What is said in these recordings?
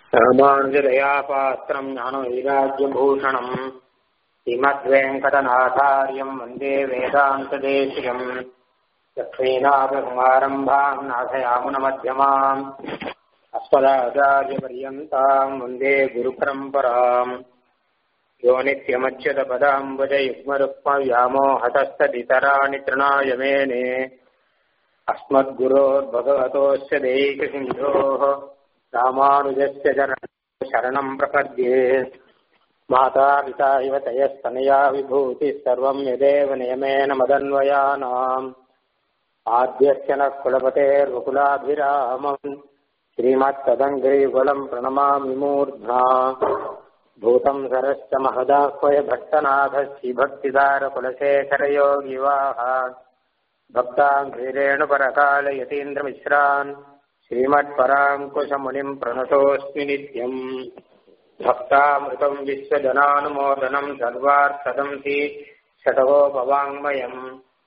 ராமானுஜதயாபாத்திரம் ஞானவைராஜ்யபூஷணம் ஸ்ரீமத்வேங்கடநாதாரியம் வந்தே வேதாந்ததேசிகம் லக்ஷ்மீநாதகுமாரம்பாம் நாசயாமுனமध्यமாம் अस्मदाचार्यपर्यन्ताम् वन्दे गुरुपरम्पराम् यो नित्यमच्युतपदाम्बुजयुग्मरुक्मव्यामोहतस्तदितराणि तृणाय मेने अस्मद्गुरोर्भगवतोऽस्य दैकसिन्धोः रामानुजस्य शरणम् प्रपद्ये माता पिता इव तयस्तनया विभूतिः सर्वम् यदेव नियमेन मदन्वयानाम् आद्यस्य नः कुलपतेर्वकुलाभिरामम् श्रीमत्तदङ्घ्रियुगलम् प्रणमामि मूर्ध्ना भूतम् सरश्च महदाह्वय भट्टनाथः श्रीभक्तिदारकुलशेखरयोगिवाः भक्ताङ्घ्रिरेणुपरकालयतीन्द्रमिश्रान् श्रीमत्पराङ्कुशमुनिम् प्रणतोऽस्मि नित्यम् भक्तामृतम् विश्वजनानुमोदनम् सर्वार्थदंसि शतकोपवाङ्मयम्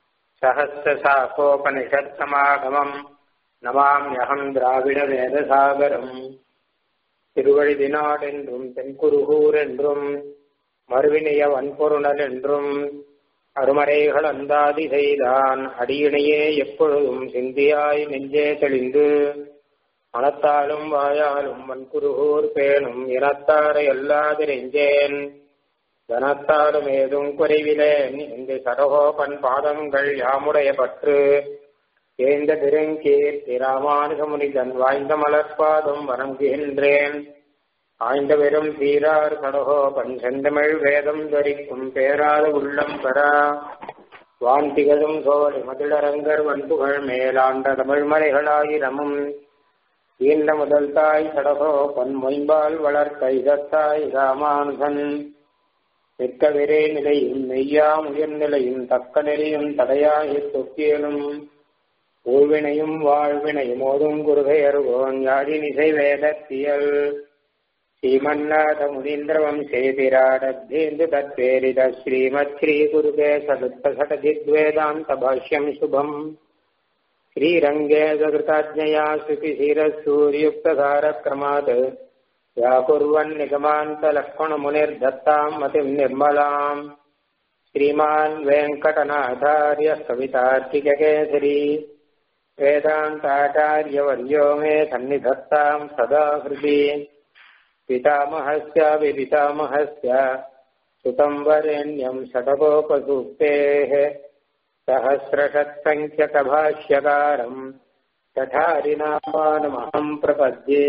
सहस्रशाखोपनिषत्समागमम् நமாமியகம் திராவிட வேதசாகரம் திருவழிதினாட் என்றும் தென்குருகூர் என்றும் மறுவினைய வன்பொருணல் என்றும் அருமறைகள் அந்தாதி செய்தான் அடியினையே எப்பொழுதும் சிந்தியாய் நெஞ்சே தெளிந்து மனத்தாலும் வாயாலும் வன்குருகூர் பேணும் இனத்தாரை அல்லாதிரெஞ்சேன் தனத்தாலும் ஏதும் குறைவிலேன் இந்த சடகோபன் பாதங்கள் யாமுடைய பற்று தேர்ந்த திருங்கீர்த்தி ராமானுகமுனிதன் வாய்ந்த மலர்பாதம் வணங்குகின்றேன் ஆய்ந்த வெறும் தீரார் கடகோபன் செந்தமிழ் வேதம் தரிக்கும் பேராத உள்ளம் பெறா வாந்திகளும் சோழி மதிலரங்கர் வன்புகள் மேலாண்ட தமிழ்மலைகளாயிரமும் ஈண்ட முதல் தாய் கடகோபன் மொயம்பால் வளர்த்த இதத்தாய் ராமானுகன் மிக்க விரே நிலையும் மெய்யாம் உயர்நிலையும் தக்க நெறியும் தடையாகி தொக்கியலும் ஊழ்வினையும் வாழ்வினையும் ஓதும் குருகையருவோன் யாழினிசை வேதத்தியல் ஸ்ரீமன்னாத முனீந்திரவம் சேதிராடத்தேந்து தத்வேரித ஸ்ரீமத் ஸ்ரீ குருகே சதுத்த சடஜித்வேதாந்த பாஷ்யம் சுபம் ஸ்ரீரங்கே சகிருதாஜ்ஞயா ஸ்ருதிசீரசூரியுக்தகாரக்ரமாத் व्याकुर्वन् निगमान्तलक्ष्मणमुनिर्दत्ताम् मतिम् निर्मलाम् श्रीमान् वेङ्कटनाथार्य कवितार्किककेसरी वेदान्ताचार्यवर्यो मे सन्निधत्ताम् सदा हृदि पितामहस्यापि पितामहस्य सुतम् वरेण्यम् षटकोपसूक्तेः सहस्रषत्सङ्ख्यकभाष्यकारम् तथारिनामानमहम् प्रपद्ये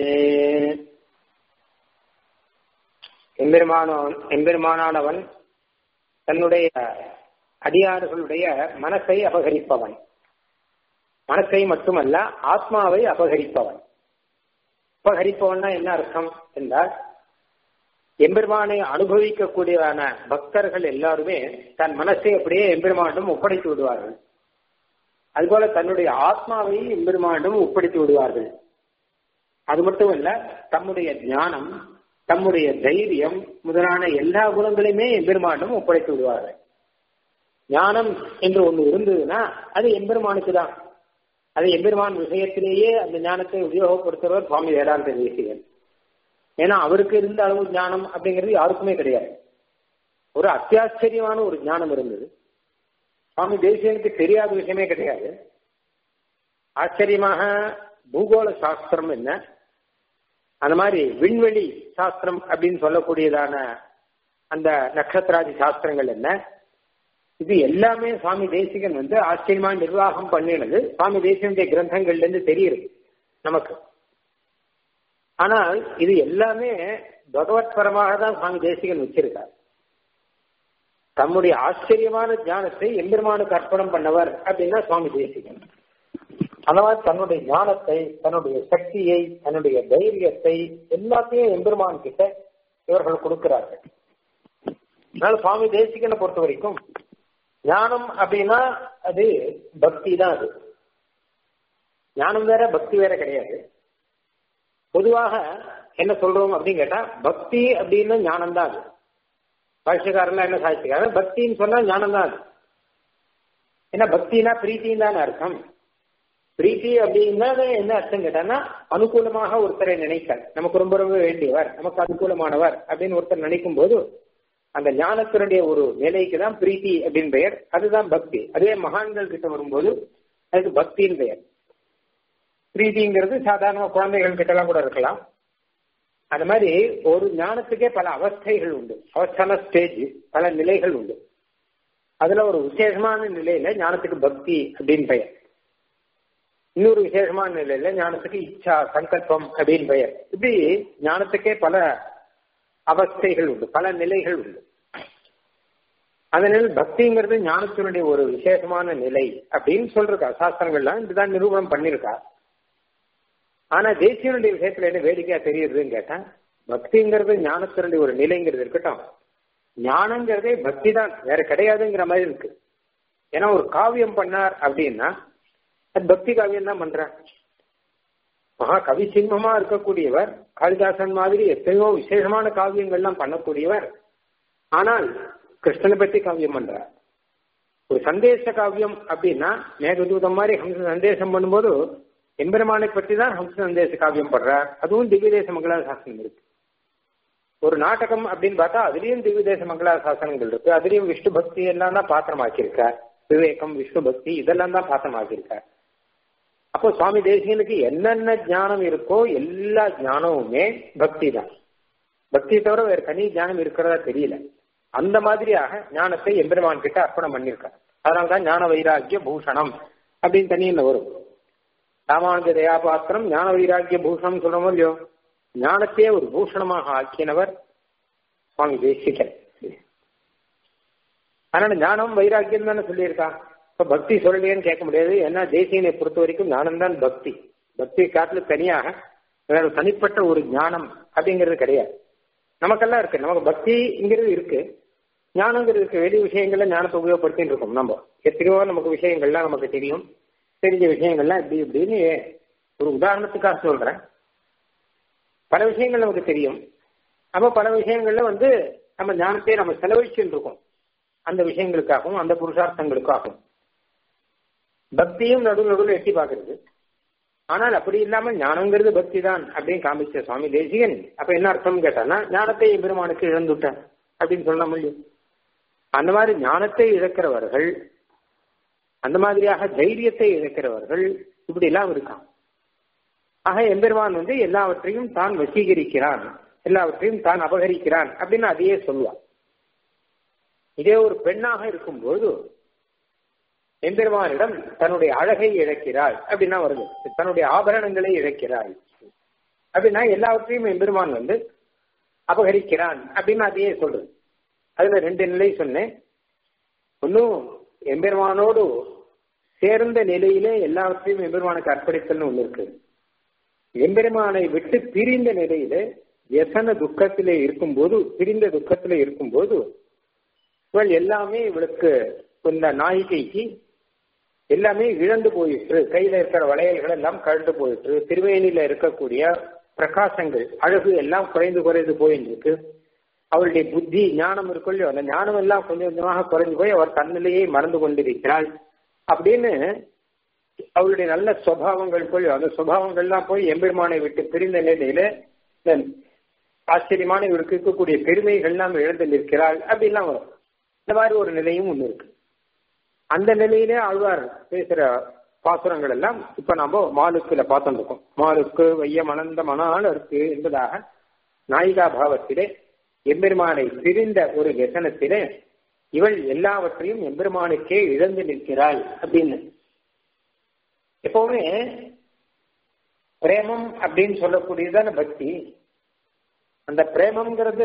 எம்பெருமானவன் எம்பெருமானானவன் தன்னுடைய அடியார்களுடைய மனசை அபகரிப்பவன் மனசை மட்டுமல்ல ஆத்மாவை அபகரிப்பவன் அபகரிப்பவன்னா என்ன அர்த்தம் என்றால் எம்பெருமானை அனுபவிக்கக்கூடியதான பக்தர்கள் எல்லாருமே தன் மனசை அப்படியே எம்பெருமானிடம் ஒப்படைத்து விடுவார்கள் அதுபோல தன்னுடைய ஆத்மாவை எம்பெருமானிடம் ஒப்படைத்து விடுவார்கள் அது மட்டுமல்ல தம்முடைய ஞானம் தம்முடைய தைரியம் முதலான எல்லா குணங்களையுமே எம்பெருமானிடம் ஒப்படைத்து விடுவார்கள் ஞானம் என்று ஒன்று இருந்ததுன்னா அது எம்பெருமானுக்கு தான் அது எம்பெருமான் விஷயத்திலேயே அந்த ஞானத்தை உபயோகப்படுத்துறவர் சுவாமி வேதாந்த தேசிகன் ஏன்னா அவருக்கு இருந்த அளவு ஞானம் அப்படிங்கிறது யாருக்குமே கிடையாது ஒரு அத்தியாச்சரியமான ஒரு ஞானம் இருந்தது சுவாமி தேசிகனுக்கு தெரியாத விஷயமே கிடையாது ஆச்சரியமாக பூகோள சாஸ்திரம் என்ன அந்த மாதிரி விண்வெளி சாஸ்திரம் அப்படின்னு சொல்லக்கூடியதான அந்த நட்சத்திராதி சாஸ்திரங்கள் என்ன இது எல்லாமே சுவாமி தேசிகன் வந்து ஆச்சரியமா நிர்வாகம் பண்ணினது சுவாமி தேசிகனுடைய கிரந்தங்கள்ல இருந்து தெரியுது நமக்கு ஆனால் இது எல்லாமே பகவத் பரமாக தான் சுவாமி தேசிகன் வச்சிருக்கார் தம்முடைய ஆச்சரியமான ஞானத்தை எம்பெருமானுக்கு அர்ப்பணம் பண்ணவர் அப்படின்னா சுவாமி தேசிகன் அந்த மாதிரி தன்னுடைய ஞானத்தை தன்னுடைய சக்தியை தன்னுடைய தைரியத்தை எல்லாத்தையும் எம்பெருமான் கிட்ட இவர்கள் கொடுக்கிறார்கள் அதனால சுவாமி தேசிகனை பொறுத்த வரைக்கும் ஞானம் அப்படின்னா அது பக்தி தான் அது ஞானம் வேற பக்தி வேற கிடையாது பொதுவாக என்ன சொல்றோம் அப்படின்னு கேட்டா பக்தி அப்படின்னு ஞானம் தான் அது பாஷ்யக்காரெல்லாம் என்ன சாதிச்சுக்காரு பக்தின்னு சொன்னா ஞானம் தான் அது ஏன்னா பக்தினா பிரீத்தின்னு தானே அர்த்தம் பிரீத்தி அப்படின்னா என்ன அர்த்தம் கேட்டான்னா அனுகூலமாக ஒருத்தரை நினைத்தல் நமக்கு ரொம்ப ரொம்ப வேண்டியவர் நமக்கு அனுகூலமானவர் அப்படின்னு ஒருத்தர் நினைக்கும் போது அந்த ஞானத்தினுடைய ஒரு நிலைக்கு தான் பிரீத்தி அப்படின்னு பெயர் அதுதான் பக்தி அதுவே மகான்கள் கிட்ட வரும்போது அதுக்கு பக்தின்னு பெயர் பிரீத்திங்கிறது சாதாரண குழந்தைகள் கிட்ட எல்லாம் கூட இருக்கலாம் அந்த மாதிரி ஒரு ஞானத்துக்கே பல அவஸ்தைகள் உண்டு அவஸ்தான ஸ்டேஜ் பல நிலைகள் உண்டு அதுல ஒரு விசேஷமான நிலையில ஞானத்துக்கு பக்தி அப்படின்னு பெயர் இன்னொரு விசேஷமான நிலையில ஞானத்துக்கு இச்சா சங்கல்பம் அப்படின்னு பெயர் இப்படி ஞானத்துக்கே பல அவஸ்தைகள் உண்டு பல நிலைகள் உண்டு அதனால் பக்திங்கிறது ஞானத்தினுடைய ஒரு விசேஷமான நிலை அப்படின்னு சொல்றா சாஸ்திரங்கள்லாம் இதுதான் நிரூபணம் பண்ணிருக்கா ஆனா தேசியனுடைய விஷயத்துல என்ன வேடிக்கையா தெரியுதுன்னு கேட்டா பக்திங்கிறது ஞானத்தினுடைய ஒரு நிலைங்கிறது இருக்கட்டும் ஞானங்கிறதே பக்தி தான் வேற கிடையாதுங்கிற மாதிரி இருக்கு ஏன்னா ஒரு காவியம் பண்ணார் அப்படின்னா அது பக்தி காவியம் தான் பண்றார் மகா கவி சிம்மமா இருக்கக்கூடியவர் காளிதாசன் மாதிரி எத்தனையோ விசேஷமான காவியங்கள்லாம் பண்ணக்கூடியவர் ஆனால் கிருஷ்ணனை பற்றி காவியம் பண்றார் ஒரு சந்தேச காவியம் அப்படின்னா மேகதூதம் மாதிரி ஹம்ச சந்தேசம் பண்ணும்போது எம்பெருமானை பற்றி தான் ஹம்ச சந்தேச காவியம் பண்றார் அதுவும் திவ்யதேச மங்களா சாசனம் இருக்கு ஒரு நாடகம் அப்படின்னு பார்த்தா அதுலயும் திவ்யதேச மங்களா சாசனங்கள் இருக்கு அதுலயும் விஷ்ணு பக்தி எல்லாம் தான் பாத்திரமாக்கியிருக்கார் விவேகம் விஷ்ணு பக்தி இதெல்லாம் தான் பாத்திரமாக்கியிருக்கார் அப்போ சுவாமி தேசியனுக்கு என்னென்ன ஞானம் இருக்கோ எல்லா ஞானமுமே பக்தி தான் பக்தி தவிர வேற தனி ஞானம் இருக்கிறதா தெரியல அந்த மாதிரியாக ஞானத்தை எம்பெருமான் கிட்ட அர்ப்பணம் பண்ணியிருக்கார் அதனால்தான் ஞான வைராக்கிய பூஷணம் அப்படின்னு தனியில் வரும் ராமானுஜ தயாபாத்திரம் ஞான வைராக்கிய பூஷணம் சொல்றோமோ இல்லையோ ஞானத்தையே ஒரு பூஷணமாக ஆக்கினவர் சுவாமி தேசிகன் அதனால ஞானம் வைராக்கியம் தானே சொல்லியிருக்கா இப்ப பக்தி சொல்லலையேன்னு கேட்க முடியாது ஏன்னா தேசியனை பொறுத்த வரைக்கும் ஞானம் தான் பக்தி பக்தி காட்டில் தனியாக வேற தனிப்பட்ட ஒரு ஞானம் அப்படிங்கிறது கிடையாது நமக்கெல்லாம் இருக்கு நமக்கு பக்திங்கிறது இருக்கு ஞானங்கிறது இருக்கு வெளி விஷயங்கள்ல ஞானத்தை உபயோகப்படுத்திட்டு இருக்கோம் நம்ம எத்தனையோ நமக்கு விஷயங்கள்லாம் நமக்கு தெரியும் தெரிஞ்ச விஷயங்கள்லாம் இப்படி இப்படின்னு ஒரு உதாரணத்துக்காக சொல்றேன் பல விஷயங்கள் நமக்கு தெரியும் அப்ப பல விஷயங்கள்ல வந்து நம்ம ஞானத்தை நம்ம செலவழிச்சுட்டு இருக்கோம் அந்த விஷயங்களுக்காகவும் அந்த புருஷார்த்தங்களுக்காகவும் பக்தியும் நடுவு நடுவில் எட்டி பார்க்கறது ஆனால் அப்படி இல்லாம ஞானங்கிறது பக்தி தான் அப்படின்னு காமிச்ச சுவாமி தேசிகன் அப்ப என்ன அர்த்தம் கேட்டானா ஞானத்தை பெருமானுக்கு இழந்துட்டேன் அப்படின்னு சொல்ல முடியும் அந்த மாதிரி ஞானத்தை இழக்கிறவர்கள் அந்த மாதிரியாக தைரியத்தை இழக்கிறவர்கள் இப்படி எல்லாம் இருக்கான் ஆக எம்பெருமான் வந்து எல்லாவற்றையும் தான் வசீகரிக்கிறான் எல்லாவற்றையும் தான் அபகரிக்கிறான் அப்படின்னு அதையே சொல்லுவான் இதே ஒரு பெண்ணாக இருக்கும்போது எம்பெருமானிடம் தன்னுடைய அழகை இழக்கிறாள் அப்படின்னா வருது தன்னுடைய ஆபரணங்களை இழக்கிறாள் அப்படின்னா எல்லாவற்றையும் எம்பெருமான் வந்து அபகரிக்கிறான் அப்படின்னு அதையே சொல்றது அதுல ரெண்டு நிலை சொன்னேன் ஒன்னும் எம்பெருமானோடு சேர்ந்த நிலையிலே எல்லாவற்றையும் எம்பெருமானுக்கு அர்ப்பணித்தல்னு ஒண்ணு இருக்கு எம்பெருமானை விட்டு பிரிந்த நிலையில எத்தனை துக்கத்திலே இருக்கும்போது பிரிந்த துக்கத்திலே இருக்கும்போது இவள் எல்லாமே இவளுக்கு இந்த நாயிகைக்கு எல்லாமே இழந்து போயிற்று கையில இருக்கிற வளையல்கள் எல்லாம் கழண்டு போயிற்று திருவேணியில இருக்கக்கூடிய பிரகாசங்கள் அழகு எல்லாம் குறைந்து குறைந்து போயின்னு இருக்கு அவளுடைய புத்தி ஞானம் இருக்குள்ளோ அந்த ஞானம் எல்லாம் கொஞ்சம் கொஞ்சமாக குறைஞ்சு போய் அவர் தன்னிலையே மறந்து கொண்டிருக்கிறாள் அப்படின்னு அவளுடைய நல்ல சுவாவங்கள் போய் அந்த சுபாவங்கள்லாம் போய் எம்பெருமானை விட்டு பிரிந்த நிலையில ஆச்சரியமான இவருக்கு இருக்கக்கூடிய பெருமைகள்லாம் இழந்து நிற்கிறாள் அப்படிலாம் வரும் இந்த மாதிரி ஒரு நிலையும் ஒண்ணு இருக்கு அந்த நிலையிலே ஆழ்வார் பேசுற பாசுரங்கள் எல்லாம் இப்ப நாம மாலுக்குல பார்த்துட்டு இருக்கோம் மாலுக்கு வைய மணந்த மணால் இருக்கு என்பதாக நாயிகா பாவத்திலே எம்பெருமானை பிரிந்த ஒரு व्यசனத்திலே இவள் எல்லாவற்றையும் எம்பெருமானுக்கே இழந்து நிற்கிறாள் அப்படின்னு எப்பவுமே பிரேமம் அப்படின்னு சொல்லக்கூடியதான பக்தி அந்த பிரேமம்ங்கிறது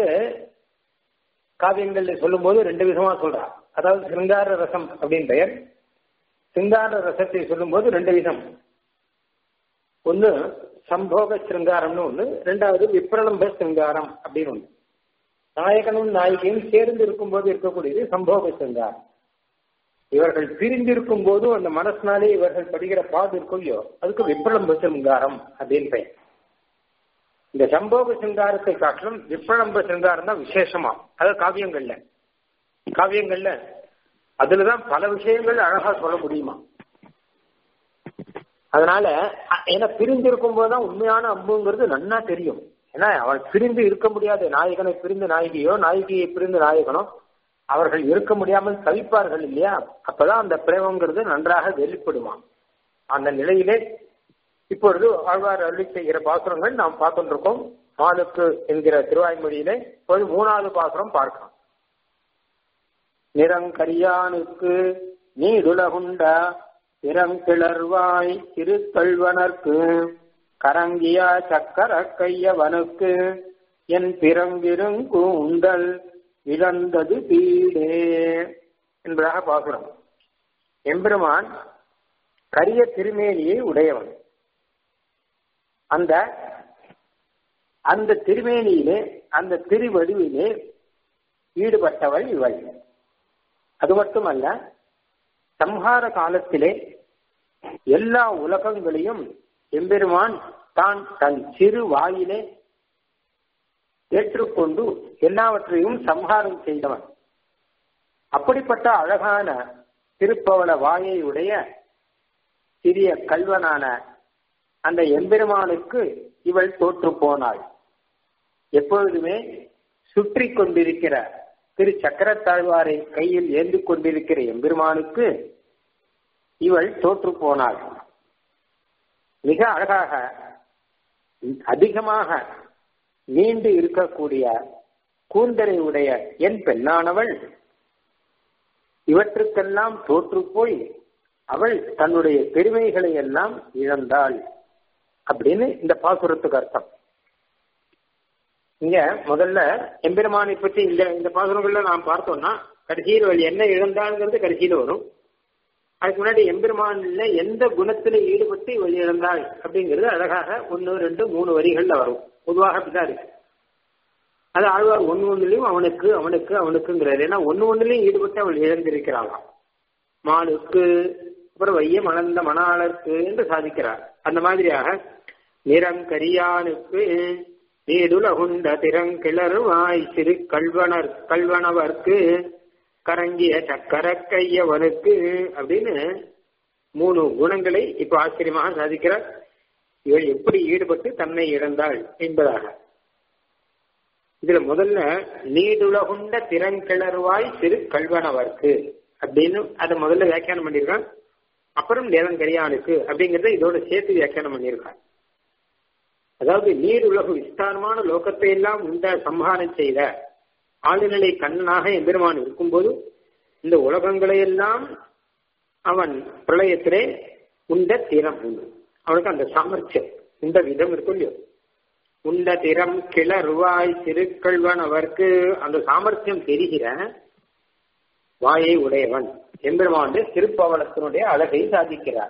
காவியங்கள்ல சொல்லும் போது ரெண்டு விதமா சொல்றா அதாவது சிங்கார ரசம் அப்படின்னு பெயர் சிங்கார ரசத்தை சொல்லும் போது ரெண்டு விதம் ஒன்னு சம்போக சிருங்காரம்னு ஒண்ணு ரெண்டாவது விப்ரலம்ப சிருங்காரம் அப்படின்னு ஒண்ணு நாயகனும் நாயகியும் சேர்ந்து இருக்கும் போது இருக்கக்கூடியது சம்போக சிருங்காரம் இவர்கள் பிரிந்திருக்கும் போது அந்த மனசினாலே இவர்கள் படுகிற பாது இருக்கும் இல்லையோ அதுக்கு விப்ரலம்ப சிருங்காரம் அப்படின்னு பெயர் இந்த சம்போக சிங்காரத்தை காட்டிலும் விப்ரலம்ப சிங்காரம் தான் விசேஷமா அதாவது காவியங்கள்ல காவியங்கள்ல அதுலதான் பல விஷயங்கள் அழகா சொல்ல முடியுமா அதனால ஏன்னா பிரிந்து இருக்கும் போதுதான் உண்மையான அம்புங்கிறது நன்னா தெரியும் ஏன்னா அவள் பிரிந்து இருக்க முடியாது நாயகனை பிரிந்து நாயகியோ நாயகியை பிரிந்து நாயகனோ அவர்கள் இருக்க முடியாமல் தவிப்பார்கள் இல்லையா அப்பதான் அந்த பிரேமங்கிறது நன்றாக வெளிப்படுவான் அந்த நிலையிலே இப்பொழுது ஆழ்வார் அருளி செய்கிற பாசுரங்கள் நாம் பார்த்துருக்கோம் மாலுக்கு என்கிற திருவாய்மொழியிலே ஒரு மூணாவது பாசுரம் பார்க்கலாம் நிறங்கரியானுக்கு நீடுலகுண்டா திறங்கிளர்வாய் திருக்கல்வனர்க்கு கரங்கியா சக்கர கையவனுக்கு என் பிறங்கிருங்கூந்தல் இழந்தது பீடே என்பதாக பாசுரம் எம்பெருமான் கரிய திருமேனியை உடையவன் அந்த அந்த திருமேனியிலே அந்த திருவடிவிலே ஈடுபட்டவள் இவள் அது மட்டுமல்ல சம்ஹார காலத்திலே எல்லா உலகங்களையும் எம்பெருமான் தான் தன் சிறு வாயிலே ஏற்றுக்கொண்டு எல்லாவற்றையும் சம்ஹாரம் செய்தவன் அப்படிப்பட்ட அழகான திருப்பவள வாயை உடைய சிறிய கல்வனான அந்த எம்பெருமானுக்கு இவள் தோற்று போனாள் எப்பொழுதுமே சுற்றி கொண்டிருக்கிற திரு சக்கரத்தாழ்வாரை கையில் ஏந்தி கொண்டிருக்கிற எம்பெருமானுக்கு இவள் தோற்று போனாள் மிக அழகாக அதிகமாக நீண்டு இருக்கக்கூடிய கூந்தலை உடைய என் பெண்ணானவள் இவற்றுக்கெல்லாம் தோற்று போய் அவள் தன்னுடைய பெருமைகளை எல்லாம் இழந்தாள் அப்படின்னு இந்த பாசுரத்துக்கு அர்த்தம் இங்க முதல்ல எம்பெருமானை பற்றி இந்த இந்த பாசுரங்கள்ல நாம் பார்த்தோம்னா கடைசியில் அவள் என்ன இழந்தாள்ங்கிறது கடைசியில் வரும் அதுக்கு முன்னாடி எம்பெருமான்ல எந்த குணத்துல ஈடுபட்டு இவள் இழந்தாள் அப்படிங்கிறது அழகாக ஒன்னு ரெண்டு மூணு வரிகள்ல வரும் பொதுவாக அப்படிதான் இருக்கு அது ஆழ்வார் ஒன்னு ஒண்ணுலயும் அவனுக்கு அவனுக்கு அவனுக்குங்கிறாரு ஏன்னா ஒன்னு ஒண்ணுலயும் ஈடுபட்டு அவள் இழந்திருக்கிறாளாம் மாலுக்கு அப்புறம் வைய மணந்த மணாளருக்கு என்று சாதிக்கிறார் அந்த மாதிரியாக நிறங்கரியானுக்கு நீடுலகுண்ட திறங்கிளருவாய் சிறு கல்வனர் கல்வனவர்க்கு கரங்கிய சக்கர கையவனுக்கு அப்படின்னு மூணு குணங்களை இப்ப ஆச்சரியமாக சாதிக்கிறார் இவள் எப்படி ஈடுபட்டு தன்னை இழந்தாள் என்பதாக இதுல முதல்ல நீடுலகுண்ட திறங்கிளர்வாய் சிறு கல்வனவர்க்கு அப்படின்னு அதை முதல்ல வியாக்கியானம் பண்ணியிருக்கான் அப்புறம் நிறங்கரியானுக்கு அப்படிங்கறத இதோட சேர்த்து வியாக்கியானம் பண்ணியிருக்கான் அதாவது நீர் உலகு விஸ்தாரமான லோகத்தை எல்லாம் உண்ட சம்ஹாரம் செய்த ஆளுநிலை கண்ணனாக எம்பெருமான் இருக்கும்போது இந்த உலகங்களை எல்லாம் அவன் பிரளயத்திலே உண்ட திறம் உண்டு அவனுக்கு அந்த சாமர்த்தியம் இந்த விதம் இருக்கும் இல்லையோ உண்ட திறம் கிளறுவாய் திருக்கல்வன் அவருக்கு அந்த சாமர்த்தியம் தெரிகிற வாயை உடையவன் எம்பெருமான் திருப்பவளத்தினுடைய அழகை சாதிக்கிறார்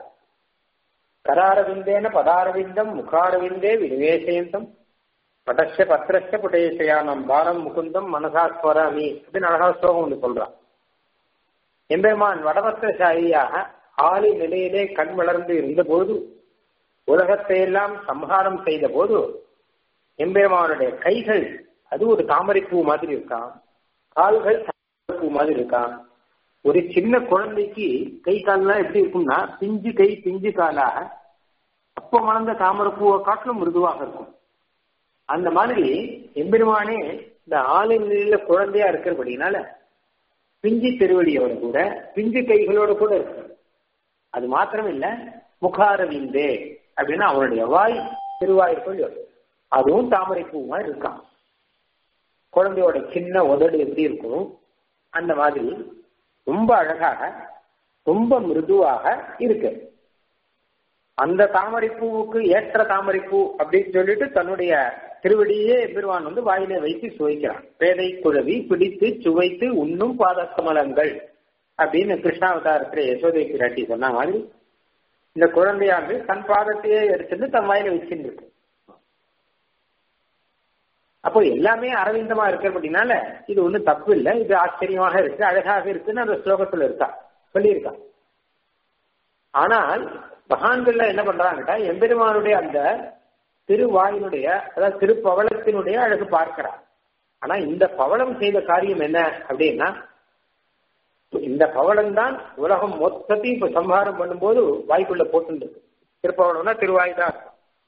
கராரவிந்தேன பதாரவிந்தம் முகாரவிந்தே விநிவேசயந்தம் படச்ச பத்திரச்ச புடேசயானம் பாரம் முகுந்தம் மனசா ஸ்வராமி அப்படின்னு அழகா ஸ்லோகம் ஒன்று சொல்றான் எம்பெருமான் வடபத்திரசாயியாக ஆலி நிலையிலே கண் வளர்ந்து இருந்தபோது உலகத்தை எல்லாம் சம்ஹாரம் செய்த போது எம்பெருமானுடைய கைகள் அது ஒரு தாமரைப்பூ மாதிரி இருக்கான் கால்கள் தாமரைப்பூ மாதிரி இருக்கான் ஒரு சின்ன குழந்தைக்கு கை கால்லாம் எப்படி இருக்கும்னா பிஞ்சு கை பிஞ்சு காலாக அப்ப மணந்த தாமரைப்பூவை காட்டிலும் மிருதுவாக இருக்கும் அந்த மாதிரி எம்பெருமானே இந்த ஆளுநிலையில குழந்தையா இருக்கிறபடினால பிஞ்சு திருவடியோட கூட பிஞ்சு கைகளோட கூட இருக்கு அது மாத்திரம் இல்ல முகாரவிந்தே அப்படின்னா அவனுடைய வாய் திருவாய்க்குள் அதுவும் தாமரை பூ மாதிரி இருக்கான் குழந்தையோட சின்ன உதடு எப்படி இருக்கும் அந்த மாதிரி ரொம்ப அழகாக ரொம்ப மிருதுவாக இருக்கு அந்த தாமரைப்பூவுக்கு ஏற்ற தாமரைப்பூ அப்படின்னு சொல்லிட்டு தன்னுடைய திருவடியே பெருவான் வந்து வாயிலே வைத்து சுவைக்கிறான் பேதை குழவி பிடித்து சுவைத்து உண்ணும் பாதக்கமலங்கள் அப்படின்னு கிருஷ்ணாவதாரத்துல யசோதை பிராட்டி சொன்ன மாதிரி இந்த குழந்தையானது தன் பாதத்தையே எடுத்துட்டு தன் வாயில வச்சுட்டு இருக்கு அப்போ எல்லாமே அரவிந்தமா இருக்கிறபடினால இது ஒண்ணும் தப்பு இல்லை இது ஆச்சரியமாக இருக்கு அழகாக இருக்குன்னு அந்த ஸ்லோகத்துல இருக்கா சொல்லியிருக்கா ஆனால் மகான்கள்ல என்ன பண்றாங்கட்டா எம்பெருமானுடைய அந்த திருவாயினுடைய அதாவது திருப்பவளத்தினுடைய அழகு பார்க்கிறார் ஆனா இந்த பவளம் செய்த காரியம் என்ன அப்படின்னா இந்த பவளம் தான் உலகம் மொத்தத்தையும் இப்ப சம்ஹாரம் பண்ணும்போது வாய்க்குள்ள போட்டுருக்கு திருப்பவளம்னா திருவாய் தான்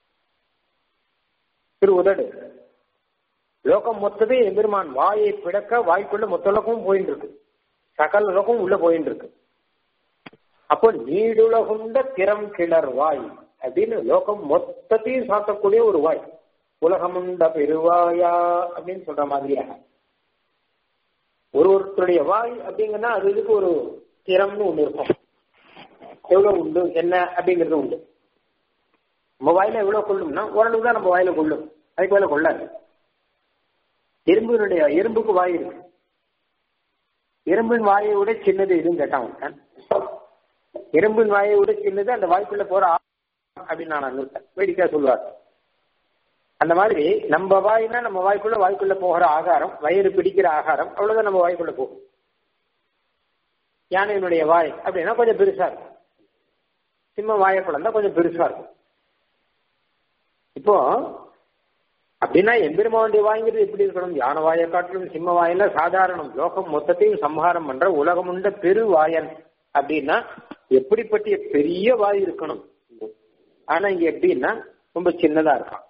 திரு உதடு லோகம் மொத்தமே எம்பெருமான் வாயை பிடக்க வாய்க்குள்ள மொத்த லோகமும் போயின்னு இருக்கு சகல லோகமும் உள்ள போயின்னு இருக்கு அப்போ நீடுலகுண்ட திறம் கிளர் வாய் அப்படின்னு லோகம் மொத்தத்தையும் சாத்தக்கூடிய ஒரு வாய் உலகமுண்ட பெருவாயா அப்படின்னு சொல்ற மாதிரியாக ஒரு ஒருத்தருடைய வாய் அப்படிங்கன்னா அது இதுக்கு ஒரு திறம்னு ஒண்ணு இருக்கும் எவ்வளவு உண்டு என்ன அப்படிங்கிறது உண்டு நம்ம வாயில எவ்வளவு கொள்ளும்னா ஓரளவு தான் நம்ம வாயில கொள்ளும் அதுக்கு மேல கொள்ளாது எறும்பினுடைய எறும்புக்கு வாய் இருக்கு எறும்பின் வாயை விட சின்னது எதுவும் கேட்டான் எறும்பின் வாயை விட சின்னது அந்த வாய்க்குள்ள போற அப்படின்னு நான் நிறுத்தேன் வேடிக்கை சொல்லுவார் அந்த மாதிரி நம்ம வாய்னா நம்ம வாய்க்குள்ள வாய்க்குள்ள போகிற ஆகாரம் வயிறு பிடிக்கிற ஆகாரம் அவ்வளவுதான் நம்ம வாய்க்குள்ள போகும் யானையினுடைய வாய் அப்படின்னா கொஞ்சம் பெருசா இருக்கும் சிம்ம வாயை குழந்தா கொஞ்சம் பெருசா இருக்கும் இப்போ அப்படின்னா எம்பெருமானுடைய வாய்ங்கிறது எப்படி இருக்கணும் யானை வாயை காட்டிலும் சிம்ம வாயில சாதாரணம் லோகம் மொத்தத்தையும் சம்ஹாரம் பண்ற உலகமுண்ட பெரு வாயன் அப்படின்னா எப்படிப்பட்ட பெரிய வாய் இருக்கணும் ஆனா இங்க எப்படின்னா ரொம்ப சின்னதா இருக்கான்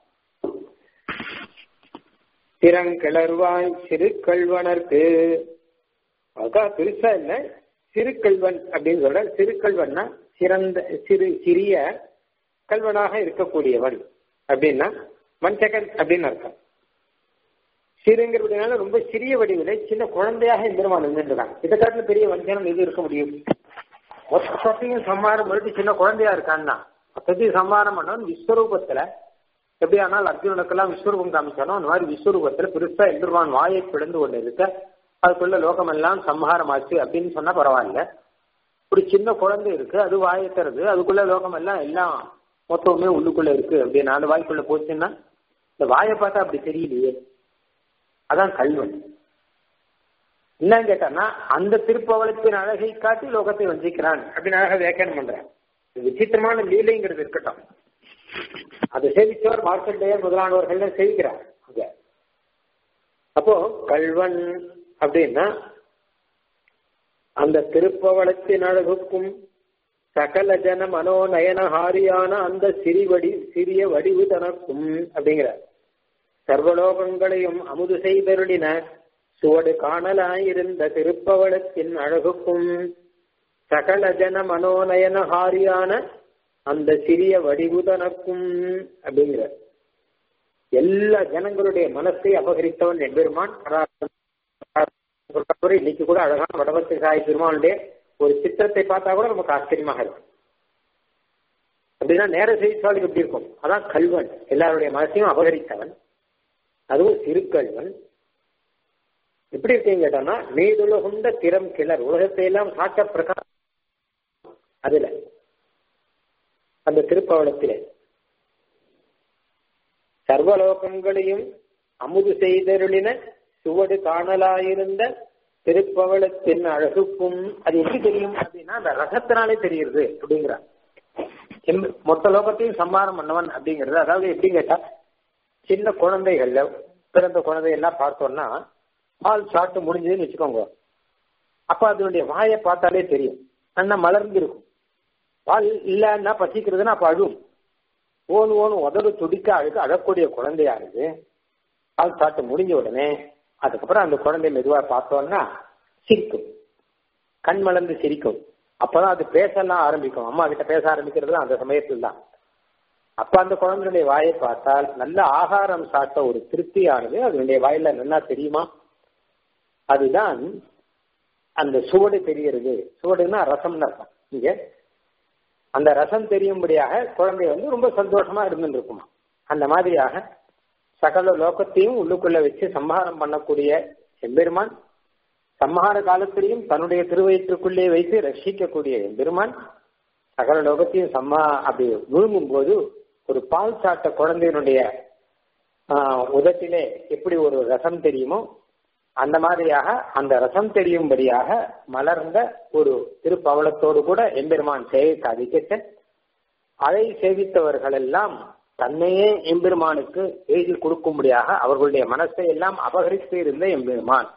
திறங்கிளர்வாய் சிறு கல்வனருக்கு அதான் பெருசா இல்ல சிறு கல்வன் அப்படின்னு சொல்ற சிறு கல்வன்னா சிறந்த சிறு சிறிய கல்வனாக இருக்கக்கூடியவன் அப்படின்னா ஒன் செகண்ட் அப்படின்னு அர்த்தம் சிறுங்கிறதுனால ரொம்ப சிறிய வடிவில சின்ன குழந்தையாக எம்பெருமான் இருந்துருக்காங்க இதை காட்டில பெரிய வஞ்சனம் எது இருக்க முடியும் மொத்தத்தையும் சம்மாரம் பண்ணிட்டு சின்ன குழந்தையா இருக்கான்னா மொத்தத்தையும் சம்மாரம் பண்ணவன் விஸ்வரூபத்துல எப்படி ஆனால் அர்ஜுனனுக்கெல்லாம் விஸ்வரூபம் காமிச்சாலும் அந்த மாதிரி விஸ்வரூபத்துல பெருசா எம்பெருமான் வாயை பிளந்து கொண்டு இருக்க அதுக்குள்ள லோகம் எல்லாம் சம்ஹாரம் ஆச்சு அப்படின்னு சொன்னா பரவாயில்ல ஒரு சின்ன குழந்தை இருக்கு அது வாயை தருது அதுக்குள்ள லோகம் எல்லாம் எல்லாம் மொத்தமே உள்ளுக்குள்ள இருக்கு அப்படின்னு அந்த வாய்க்குள்ள போச்சுன்னா இந்த வாயை பார்த்தா அப்படி தெரியலையே அதான் கல்வன் என்னன்னு கேட்டான்னா அந்த திருப்பவளத்தின் அழகை காட்டி லோகத்தை வஞ்சிக்கிறான் அப்படின்னு அழகா வியாக்கியானம் பண்றேன் விசித்திரமான லீலைங்கிறது இருக்கட்டும் அதை சேவித்தவர் மார்க்கண்டேயர் முதலானவர்கள் சேவிக்கிறார் அங்க அப்போ கல்வன் அப்படின்னா அந்த திருப்பவளத்தின் அழகுக்கும் சகல ஜன மனோநயனஹாரியான அந்த சிறிவடி சிறிய வடிவு தனக்கும் அப்படிங்கிறார் சர்வலோகங்களையும் அமுது செய்தருளின சுவடு காணலாயிருந்த திருப்பவளத்தின் அழகுக்கும் சகல ஜன மனோநயனஹாரியான அந்த சிறிய வடிவு தனக்கும் அப்படிங்கிற எல்லா ஜனங்களுடைய மனசை அபகரித்தவன் எம்பெருமான் இன்னைக்கு கூட அழகான வடபத்தி சாய் பெருமானுடைய ஒரு சித்திரத்தை பார்த்தா கூட நமக்கு ஆச்சரியமாக இருக்கும் அப்படின்னா நேர செய்தித்தாளுக்கு எப்படி இருக்கும் அதான் கல்வன் எல்லாருடைய மனசையும் அபகரித்தவன் அதுவும் திருக்கல்வன் எப்படி இருக்கீங்க கேட்டான்னா நீதுலகுண்ட திறம் கிளர் உலகத்தை எல்லாம் காட்ட பிரகாரம் அதுல அந்த திருப்பவளத்திலே சர்வலோகங்களையும் அமுது செய்தருளின சுவடு காணலாயிருந்த திருப்பவளத்தின் அழகுக்கும் அது எப்படி தெரியும் அப்படின்னா அந்த ரசத்தினாலே தெரியுது அப்படிங்கிறார் மொத்த லோகத்தையும் சம்மாரம் பண்ணவன் அப்படிங்கிறது அதாவது எப்படி கேட்டா சின்ன குழந்தைகள்ல பிறந்த குழந்தை எல்லாம் பார்த்தோம்னா பால் சாப்பிட்டு முடிஞ்சதுன்னு வச்சுக்கோங்க அப்ப அதனுடைய வாயை பார்த்தாலே தெரியும் அண்ணா மலர்ந்து இருக்கும் பால் இல்லைன்னா பசிக்கிறதுன்னா அப்ப அழுவும் ஓன் ஓன் உதடு துடிக்க அழுக்க அழக்கூடிய குழந்தையா இருக்கு பால் சாப்பிட்டு முடிஞ்ச உடனே அதுக்கப்புறம் அந்த குழந்தை மெதுவா பார்த்தோம்னா சிரிக்கும் கண் மலர்ந்து சிரிக்கும் அப்பதான் அது பேசலாம் ஆரம்பிக்கும் அம்மா கிட்ட பேச ஆரம்பிக்கிறது அந்த சமயத்தில் தான் அப்ப அந்த குழந்தையுடைய வாயை பார்த்தால் நல்ல ஆகாரம் சாப்பிட்ட ஒரு திருப்தியானது அதனுடைய வாயில நல்லா தெரியுமா அதுதான் அந்த சுவடு தெரிகிறது சுவடுன்னா ரசம்னு அர்த்தம் இங்க அந்த ரசம் தெரியும்படியாக குழந்தை வந்து ரொம்ப சந்தோஷமா இருந்துருக்குமா அந்த மாதிரியாக சகல லோகத்தையும் உள்ளுக்குள்ள வச்சு சம்ஹாரம் பண்ணக்கூடிய எம்பெருமான் சம்ஹார காலத்திலையும் தன்னுடைய திருவயிற்றுக்குள்ளே வைத்து ரட்சிக்கக்கூடிய எம்பெருமான் சகல லோகத்தையும் சம்மா அப்படி விழுங்கும் போது ஒரு பால் சாட்ட குழந்தையினுடைய உதட்டிலே எப்படி ஒரு ரசம் தெரியுமோ அந்த மாதிரியாக அந்த ரசம் தெரியும்படியாக மலர்ந்த ஒரு திருப்பவளத்தோடு கூட எம்பெருமான் சேவை சாதிக்க அதை சேவித்தவர்கள் எல்லாம் தன்னையே எம்பெருமானுக்கு எழுதி கொடுக்கும்படியாக அவர்களுடைய மனசை எல்லாம் அபகரித்து இருந்த எம்பெருமான்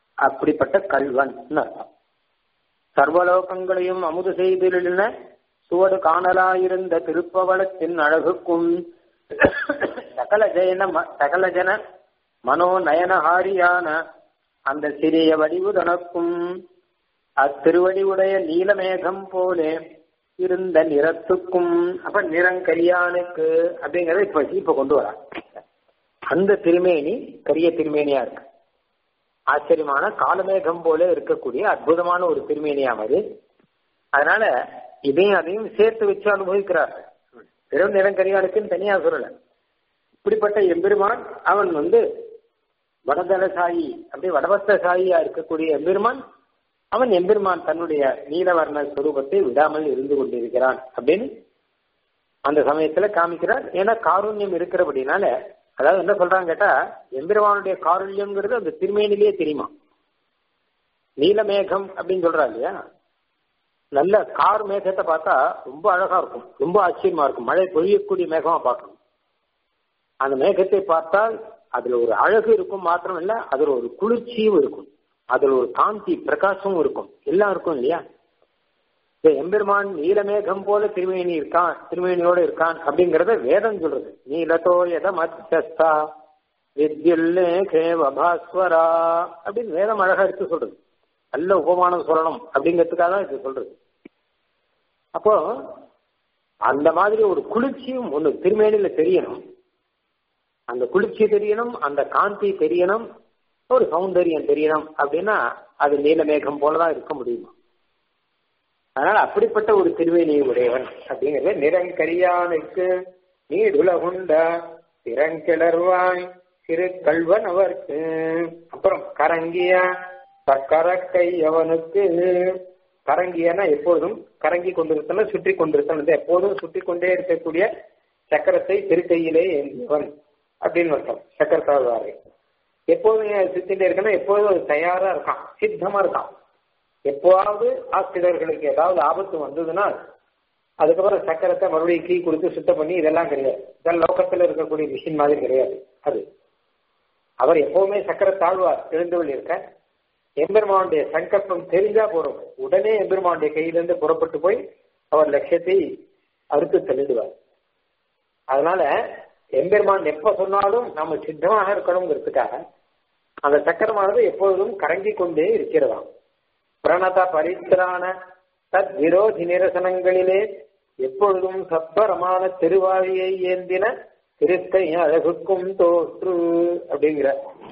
அப்படிப்பட்ட கல்வன் அர்த்தம் சர்வலோகங்களையும் அமுது செய்திருந்த சுவடு காணலாயிருந்த திருப்பவளத்தின் அழகுக்கும் சகல ஜெயன சகல ஜன மனோ நயனஹாரியான அந்த சிறிய வடிவுதனக்கும் அத்திருவடிவுடைய நீலமேகம் போலே இருந்த நிறத்துக்கும் அப்ப நிறங்கரியானுக்கு அப்படிங்கறத இப்ப இப்ப கொண்டு வரா அந்த திருமேனி கரிய திருமேனியா இருக்கு ஆச்சரியமான காலமேகம் போல இருக்கக்கூடிய அற்புதமான ஒரு திருமேனியாம் அது அதனால இதையும் அதையும் சேர்த்து வச்சு அனுபவிக்கிறார் வெறும் நிறங்கரியானுக்குன்னு தனியா சொல்லல இப்படிப்பட்ட எம்பெருமான் அவன் வந்து வடதலசாயி அப்படி வடபத்தசாயியா இருக்கக்கூடிய எம்பெருமான் அவன் எம்பெருமான் தன்னுடைய நீலவர்ண ஸ்வரூபத்தை விடாமல் இருந்து கொண்டிருக்கிறான் அப்படின்னு அந்த சமயத்துல காமிக்கிறார் ஏன்னா காருண்யம் இருக்கிறபடினால அதாவது என்ன சொல்றாங்க கேட்டா எம்பெருமானுடைய காருண்யம்ங்கிறது அந்த திருமேனிலேயே தெரியுமா நீலமேகம் அப்படின்னு சொல்றா இல்லையா நல்ல கார் மேகத்தை பார்த்தா ரொம்ப அழகா இருக்கும் ரொம்ப ஆச்சரியமா இருக்கும் மழை பொழியக்கூடிய மேகமா பார்க்கணும் அந்த மேகத்தை பார்த்தால் அதுல ஒரு அழகு இருக்கும் மாத்திரம் இல்ல அதுல ஒரு குளிர்ச்சியும் இருக்கும் அதுல ஒரு காந்தி பிரகாசமும் இருக்கும் எல்லாம் இருக்கும் இல்லையா இந்த எம்பெருமான் நீலமேகம் போல திருமேனி இருக்கான் திருமேனியோட இருக்கான் அப்படிங்கறத வேதம் சொல்றது நீலதோ எத மத்தியஸ்தா வித்யுல்லேகே வபாஸ்வரா அப்படின்னு வேதம் அழகா எடுத்து சொல்றது நல்ல உபமானம் சொல்லணும் அப்படிங்கிறதுக்காக தான் இது சொல்றது அப்போ அந்த மாதிரி ஒரு குளிர்ச்சியும் ஒண்ணு திருமேனில தெரியணும் அந்த குளிர்ச்சி தெரியணும் அந்த காந்தி தெரியணும் ஒரு சௌந்தரியம் தெரியணும் அப்படின்னா அது நீலமேகம் போலதான் இருக்க முடியுமா அதனால அப்படிப்பட்ட ஒரு திருவேணியை உடையவன் அப்படிங்கிறது நிறங்கரியானுக்கு நீடுலகுண்ட திறங்கிளர்வாய் சிறு கல்வன் அவருக்கு அப்புறம் கரங்கிய சக்கரக்கை அவனுக்கு கரங்கியனா எப்போதும் கரங்கி கொண்டிருத்தன சுற்றி கொண்டிருத்தன எப்போதும் சுற்றி கொண்டே இருக்கக்கூடிய சக்கரத்தை திருக்கையிலே ஏந்தியவன் அப்படின்னு அர்த்தம் சக்கரத்தாழ்வாரை எப்போதும் சுத்திட்டே இருக்கணும் எப்போதும் தயாரா இருக்கான் சித்தமா இருக்கான் எப்போவாவது ஆசிரியர்களுக்கு ஏதாவது ஆபத்து வந்ததுன்னா அதுக்கப்புறம் சக்கரத்தை மறுபடியும் கீ கொடுத்து சுத்தம் பண்ணி இதெல்லாம் கிடையாது இதெல்லாம் லோகத்துல இருக்கக்கூடிய மிஷின் மாதிரி கிடையாது அது அவர் எப்பவுமே சக்கர தாழ்வார் எழுந்தவள் இருக்க எம்பெருமானுடைய சங்கல்பம் தெரிஞ்சா போறோம் உடனே எம்பெருமானுடைய கையிலிருந்து புறப்பட்டு போய் அவர் லட்சியத்தை அறுத்து தள்ளிடுவார் அதனால எம்பெருமான் எப்ப சொன்னாலும் நம்ம சித்தமாக இருக்கணுங்கிறதுக்காக அந்த சக்கரமானது எப்பொழுதும் கரங்கி கொண்டே இருக்கிறதாம் பிரணத பரித்திரான தத் விரோதி நிரசனங்களிலே எப்பொழுதும் சத்வரமான திருவாழியை ஏந்தின திருக்கை அழகுக்கும் தோற்று அப்படிங்கிற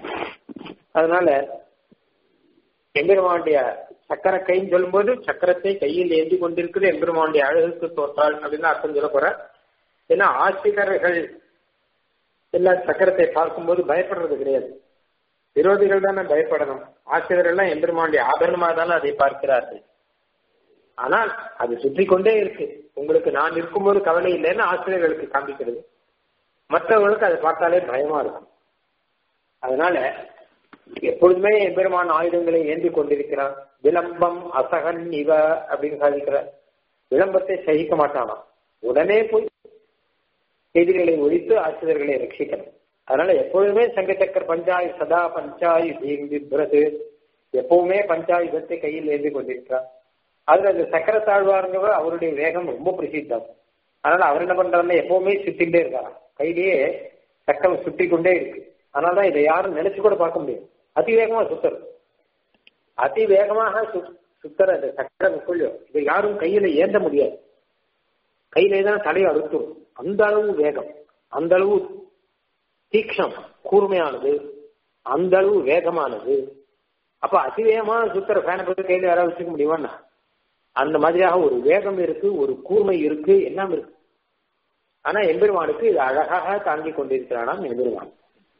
அதனால எம்பெருமானுடைய சக்கர கைன்னு சொல்லும்போது சக்கரத்தை கையில் ஏந்தி கொண்டிருக்கிறது எம்பெருமானுடைய அழகுக்கு தோற்றாள் அப்படின்னு அர்த்தம் சொல்ல போற ஏன்னா ஆசிரியர்கள் எல்லா சக்கரத்தை பார்க்கும்போது பயப்படுறது கிடையாது விரோதிகள் தானே பயப்படணும் ஆசிரியர்கள் எல்லாம் எம்பெருமானுடைய ஆபரணமாக தானே அதை பார்க்கிறார்கள் ஆனால் அது சுற்றி கொண்டே இருக்கு உங்களுக்கு நான் இருக்கும்போது கவலை இல்லைன்னு ஆசிரியர்களுக்கு காண்பிக்கிறது மற்றவர்களுக்கு அதை பார்த்தாலே பயமா இருக்கும் அதனால எப்பொழுதுமே எம்பெருமான் ஆயுதங்களை ஏந்தி கொண்டிருக்கிறான் விளம்பம் அசகன் இவ அப்படின்னு சாதிக்கிறார் விளம்பத்தை சகிக்க மாட்டானா உடனே போய் எதிரிகளை ஒழித்து ஆசிரியர்களை ரட்சிக்கணும் அதனால எப்பொழுதுமே சங்கச்சக்கர் பஞ்சாயு சதா பஞ்சாயு பிப்ரது எப்பவுமே பஞ்சாயுதத்தை கையில் ஏந்தி கொண்டிருக்கிறார் அதுல அந்த சக்கர தாழ்வாருங்கிறவர் அவருடைய வேகம் ரொம்ப பிரசித்தம் அதனால அவர் என்ன பண்றாருன்னா எப்பவுமே சுத்திட்டே இருக்காராம் கையிலேயே சக்கரம் சுற்றி கொண்டே இருக்கு அதனாலதான் இதை யாரும் நினைச்சு கூட பார்க்க முடியும் அதி வேகமா சுத்தர் அதி வேகமாக சுத்தர அந்த சக்கரம் கொள்ளும் இதை யாரும் கையில ஏந்த முடியாது கையிலே தான் தலையை அறுத்தும் அந்த அளவு வேகம் அந்த அளவு தீக்ஷம் கூர்மையானது அந்த அளவு வேகமானது அப்ப அதிவேகமான சுத்தர ஃபேனை பத்தி கையில யாராவது வச்சுக்க முடியுமாண்ணா அந்த மாதிரியாக ஒரு வேகம் இருக்கு ஒரு கூர்மை இருக்கு எல்லாம் இருக்கு ஆனா எம்பெருமானுக்கு இது அழகாக தாங்கி கொண்டிருக்கிறானாம் எம்பெருமான்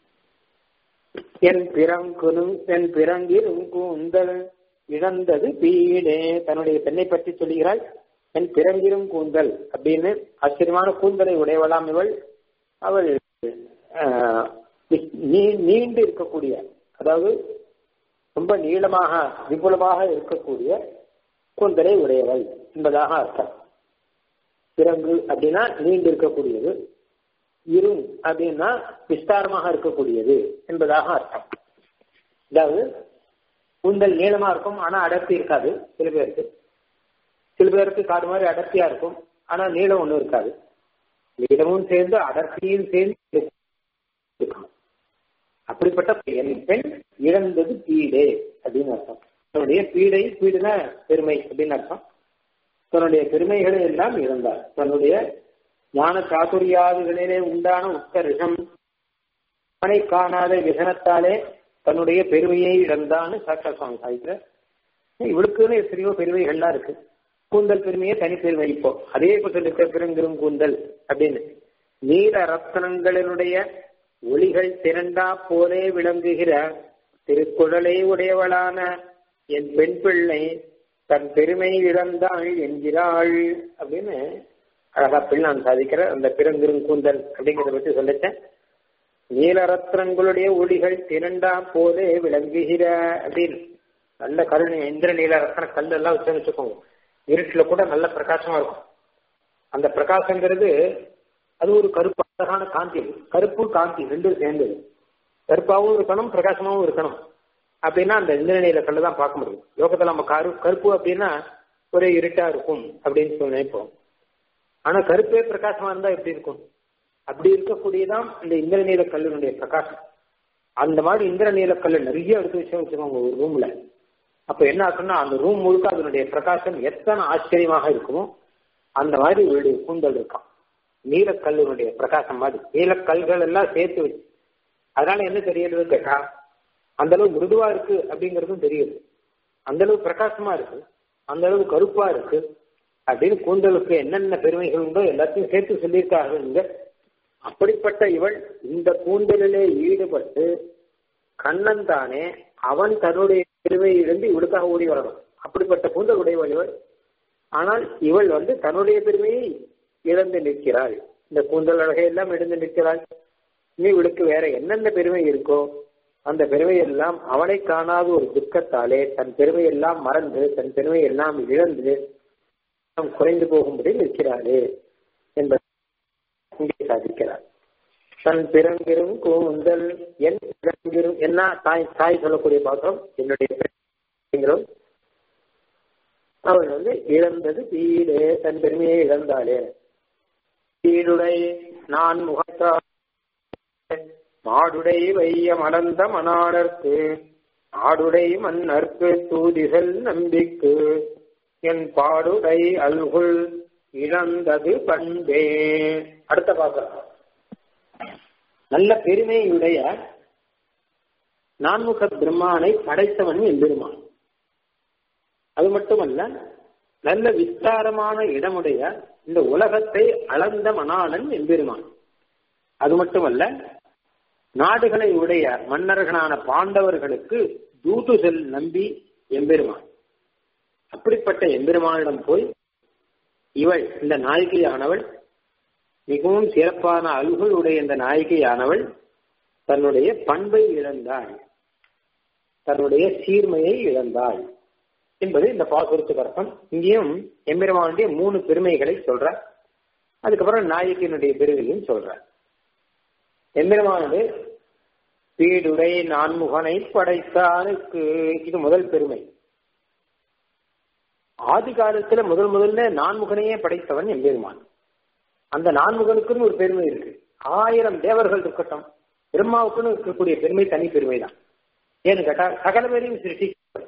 என் பிறங்குனு என் பிறங்கிரும் கூந்தல் இழந்தது பீடே தன்னுடைய பெண்ணை பற்றி சொல்லுகிறாள் என் பிறங்கிரும் கூந்தல் அப்படின்னு ஆச்சரியமான கூந்தலை உடையவளாம் இவள் அவள் நீண்டு இருக்கக்கூடிய அதாவது ரொம்ப நீளமாக விபுலமாக இருக்கக்கூடிய கூந்தலை உடையவள் என்பதாக அர்த்தம் பிறங்கு அப்படின்னா நீண்டு இருக்கக்கூடியது இரும் அப்படின்னா விஸ்தாரமாக இருக்கக்கூடியது என்பதாக அர்த்தம் அதாவது கூந்தல் நீளமா இருக்கும் ஆனா அடர்த்தி இருக்காது சில பேருக்கு சில பேருக்கு காடு மாதிரி அடர்த்தியா இருக்கும் ஆனா நீளம் ஒண்ணும் இருக்காது நீளமும் சேர்ந்து அடர்த்தியும் சேர்ந்து இருக்கணும் அப்படிப்பட்ட என் பெண் இழந்தது பீடே அப்படின்னு அர்த்தம் தன்னுடைய பீடை பீடுனா பெருமை அப்படின்னு அர்த்தம் தன்னுடைய பெருமைகளை எல்லாம் இழந்தார் தன்னுடைய ஞான சாதுரியாதிகளிலே உண்டான உத்தரிஷம் அவனை காணாத விசனத்தாலே தன்னுடைய பெருமையை இழந்தான்னு சாட்சா சுவாமி சாய்க்கிற இவளுக்குன்னு எத்தனையோ பெருமைகள்லாம் இருக்கு கூந்தல் பெருமையே தனிப்பெருமை இப்போ அதே இப்போ சொல்லிருக்க பெருங்கிரும் கூந்தல் அப்படின்னு நீல ரத்னங்களினுடைய ஒளிகள் திரண்டா போலே விளங்குகிற திருக்குழலை உடையவளான என் பெண் பிள்ளை தன் பெருமை இழந்தாள் என்கிறாள் அப்படின்னு அழகா பிள்ளான் சாதிக்கிற அந்த பெருங்கிரும் கூந்தல் அப்படிங்கிறத பத்தி சொல்லிட்டேன் நீலரத்னங்களுடைய ஒளிகள் திரண்டா போலே விளங்குகிற அப்படின்னு நல்ல கருணை இந்திர நீலரத்ன கல் எல்லாம் வச்சு வச்சுக்கோங்க இருட்டுல கூட நல்ல பிரகாசமா இருக்கும் அந்த பிரகாசங்கிறது அது ஒரு கருப்பு அழகான காந்தி கருப்பு காந்தி ரெண்டும் சேர்ந்தது கருப்பாவும் இருக்கணும் பிரகாசமாவும் இருக்கணும் அப்படின்னா அந்த இந்திரநீல கல்லு தான் பார்க்க முடியும் லோகத்துல நம்ம கரு கருப்பு அப்படின்னா ஒரே இருட்டா இருக்கும் அப்படின்னு சொல்லி நினைப்போம் ஆனா கருப்பே பிரகாசமா இருந்தா எப்படி இருக்கும் அப்படி இருக்கக்கூடியதான் இந்த இந்திரநீல கல்லினுடைய பிரகாசம் அந்த மாதிரி இந்திரநீல கல்லு நிறைய எடுத்து வச்சு வச்சுக்கோங்க ஒரு ரூம்ல அப்ப என்ன ஆகும்னா அந்த ரூம் முழுக்க அதனுடைய பிரகாசம் எத்தனை ஆச்சரியமாக இருக்குமோ அந்த மாதிரி இவருடைய கூந்தல் இருக்கான் நீலக்கல்லினுடைய பிரகாசம் மாதிரி நீலக்கல்கள் எல்லாம் சேர்த்து வச்சு அதனால என்ன தெரியுது கேட்டா அந்த அளவு மிருதுவா இருக்கு அப்படிங்கறதும் தெரியுது அந்த அளவு பிரகாசமா இருக்கு அந்த அளவு கருப்பா இருக்கு அப்படின்னு கூந்தலுக்கு என்னென்ன பெருமைகள் உண்டோ எல்லாத்தையும் சேர்த்து சொல்லியிருக்கார்கள் இங்க அப்படிப்பட்ட இவள் இந்த கூந்தலிலே ஈடுபட்டு கண்ணன் தானே அவன் தன்னுடைய பெருமையிலிருந்து இவளுக்காக ஓடி வரணும் அப்படிப்பட்ட கூந்தல் உடையவள் இவள் ஆனால் இவள் வந்து தன்னுடைய பெருமையை இழந்து நிற்கிறாள் இந்த கூந்தல் அழகை எல்லாம் இழந்து நிற்கிறாள் இனி இவளுக்கு வேற என்னென்ன பெருமை இருக்கோ அந்த பெருமை எல்லாம் அவனை காணாத ஒரு துக்கத்தாலே தன் பெருமை எல்லாம் மறந்து தன் பெருமை எல்லாம் இழந்து குறைந்து போகும்படி நிற்கிறாளே என்பதை இங்கே சாதிக்கிறார் தன் பிறங்கிரும் கூந்தல் என் பிறங்கிரும் என்ன தாய் தாய் சொல்லக்கூடிய பாத்திரம் என்னுடைய பிறங்கிறோம் அவள் வந்து இழந்தது வீடு தன் பெருமையை இழந்தாளே வீடுடை நான் முகத்தா மாடுடை வைய மலர்ந்த மணாடற்கு ஆடுடை மன்னர்க்கு தூதிசல் நம்பிக்கு என் பாடுடை அல்குள் இழந்தது பண்பே அடுத்த பாத்திரம் நல்ல பெருமையுடைய நான்முக பிரம்மானை படைத்தவன் எம்பெருமான் அது மட்டுமல்ல நல்ல விஸ்தாரமான இடமுடைய இந்த உலகத்தை அளந்த மணாளன் எம்பெருமான் அது மட்டுமல்ல நாடுகளை உடைய மன்னர்களான பாண்டவர்களுக்கு தூது செல் நம்பி எம்பெருமான் அப்படிப்பட்ட எம்பெருமானிடம் போய் இவள் இந்த நாயகியானவள் மிகவும் சிறப்பான அல்குள் உடைய இந்த நாயகியானவள் தன்னுடைய பண்பை இழந்தாள் தன்னுடைய சீர்மையை இழந்தாள் என்பது இந்த பாசுரத்துக்கு அர்த்தம் இங்கேயும் எம்பெருமானுடைய மூணு பெருமைகளை சொல்ற அதுக்கப்புறம் நாயகியினுடைய பெருமையும் சொல்ற எம்பெருமானது பீடுடை நான்முகனை படைத்தானுக்கு இது முதல் பெருமை ஆதி காலத்துல முதல் முதல்ல நான்முகனையே படைத்தவன் எம்பெருமான் அந்த நான்முகனுக்குன்னு ஒரு பெருமை இருக்கு ஆயிரம் தேவர்கள் இருக்கட்டும் பிரம்மாவுக்குன்னு இருக்கக்கூடிய பெருமை தனி பெருமை தான் ஏன்னு கேட்டா சகல பேரையும் சிருஷ்டி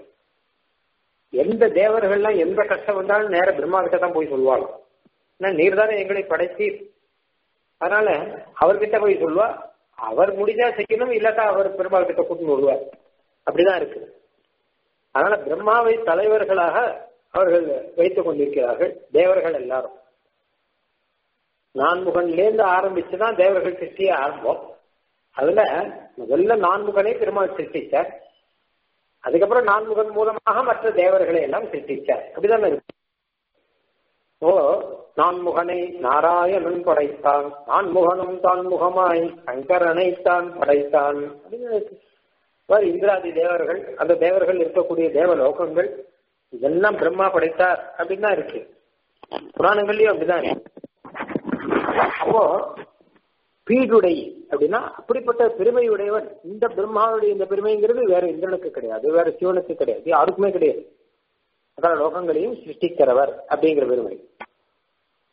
எந்த தேவர்கள்லாம் எந்த கஷ்டம் வந்தாலும் நேர பிரம்மா கிட்ட தான் போய் சொல்லுவாங்க ஏன்னா நீர் தானே எங்களை படைத்தி அதனால அவர்கிட்ட போய் சொல்லுவா அவர் முடிஞ்சா செய்யணும் இல்லாட்டா அவர் பிரம்மா கிட்ட கூட்டின்னு வருவார் அப்படிதான் இருக்கு அதனால பிரம்மாவை தலைவர்களாக அவர்கள் வைத்துக் கொண்டிருக்கிறார்கள் தேவர்கள் எல்லாரும் நான்முகன்லேருந்து ஆரம்பிச்சுதான் தேவர்கள் சிருஷ்டிய ஆரம்பம் அதுல முதல்ல நான்முகனை பெருமாள் சிருஷ்டிச்சார் அதுக்கப்புறம் நான்முகன் மூலமாக மற்ற தேவர்களை எல்லாம் சிருஷ்டிச்சார் அப்படிதான் இருக்கு ஓ நான்முகனை நாராயணன் படைத்தான் நான்முகனும் தான் முகமாய் சங்கரனை தான் படைத்தான் அப்படின்னு இந்திராதி தேவர்கள் அந்த தேவர்கள் இருக்கக்கூடிய தேவ லோகங்கள் இதெல்லாம் பிரம்மா படைத்தார் அப்படின்னு தான் இருக்கு புராணங்கள்லயும் அப்படிதான் இருக்கு அப்போ பீடுடை அப்படின்னா அப்படிப்பட்ட பெருமையுடையவன் இந்த பிரம்மாவுடைய இந்த பெருமைங்கிறது வேற இந்திரனுக்கு கிடையாது வேற சிவனுக்கு கிடையாது யாருக்குமே கிடையாது அதான் லோகங்களையும் சிருஷ்டிக்கிறவர் அப்படிங்கிற பெருமை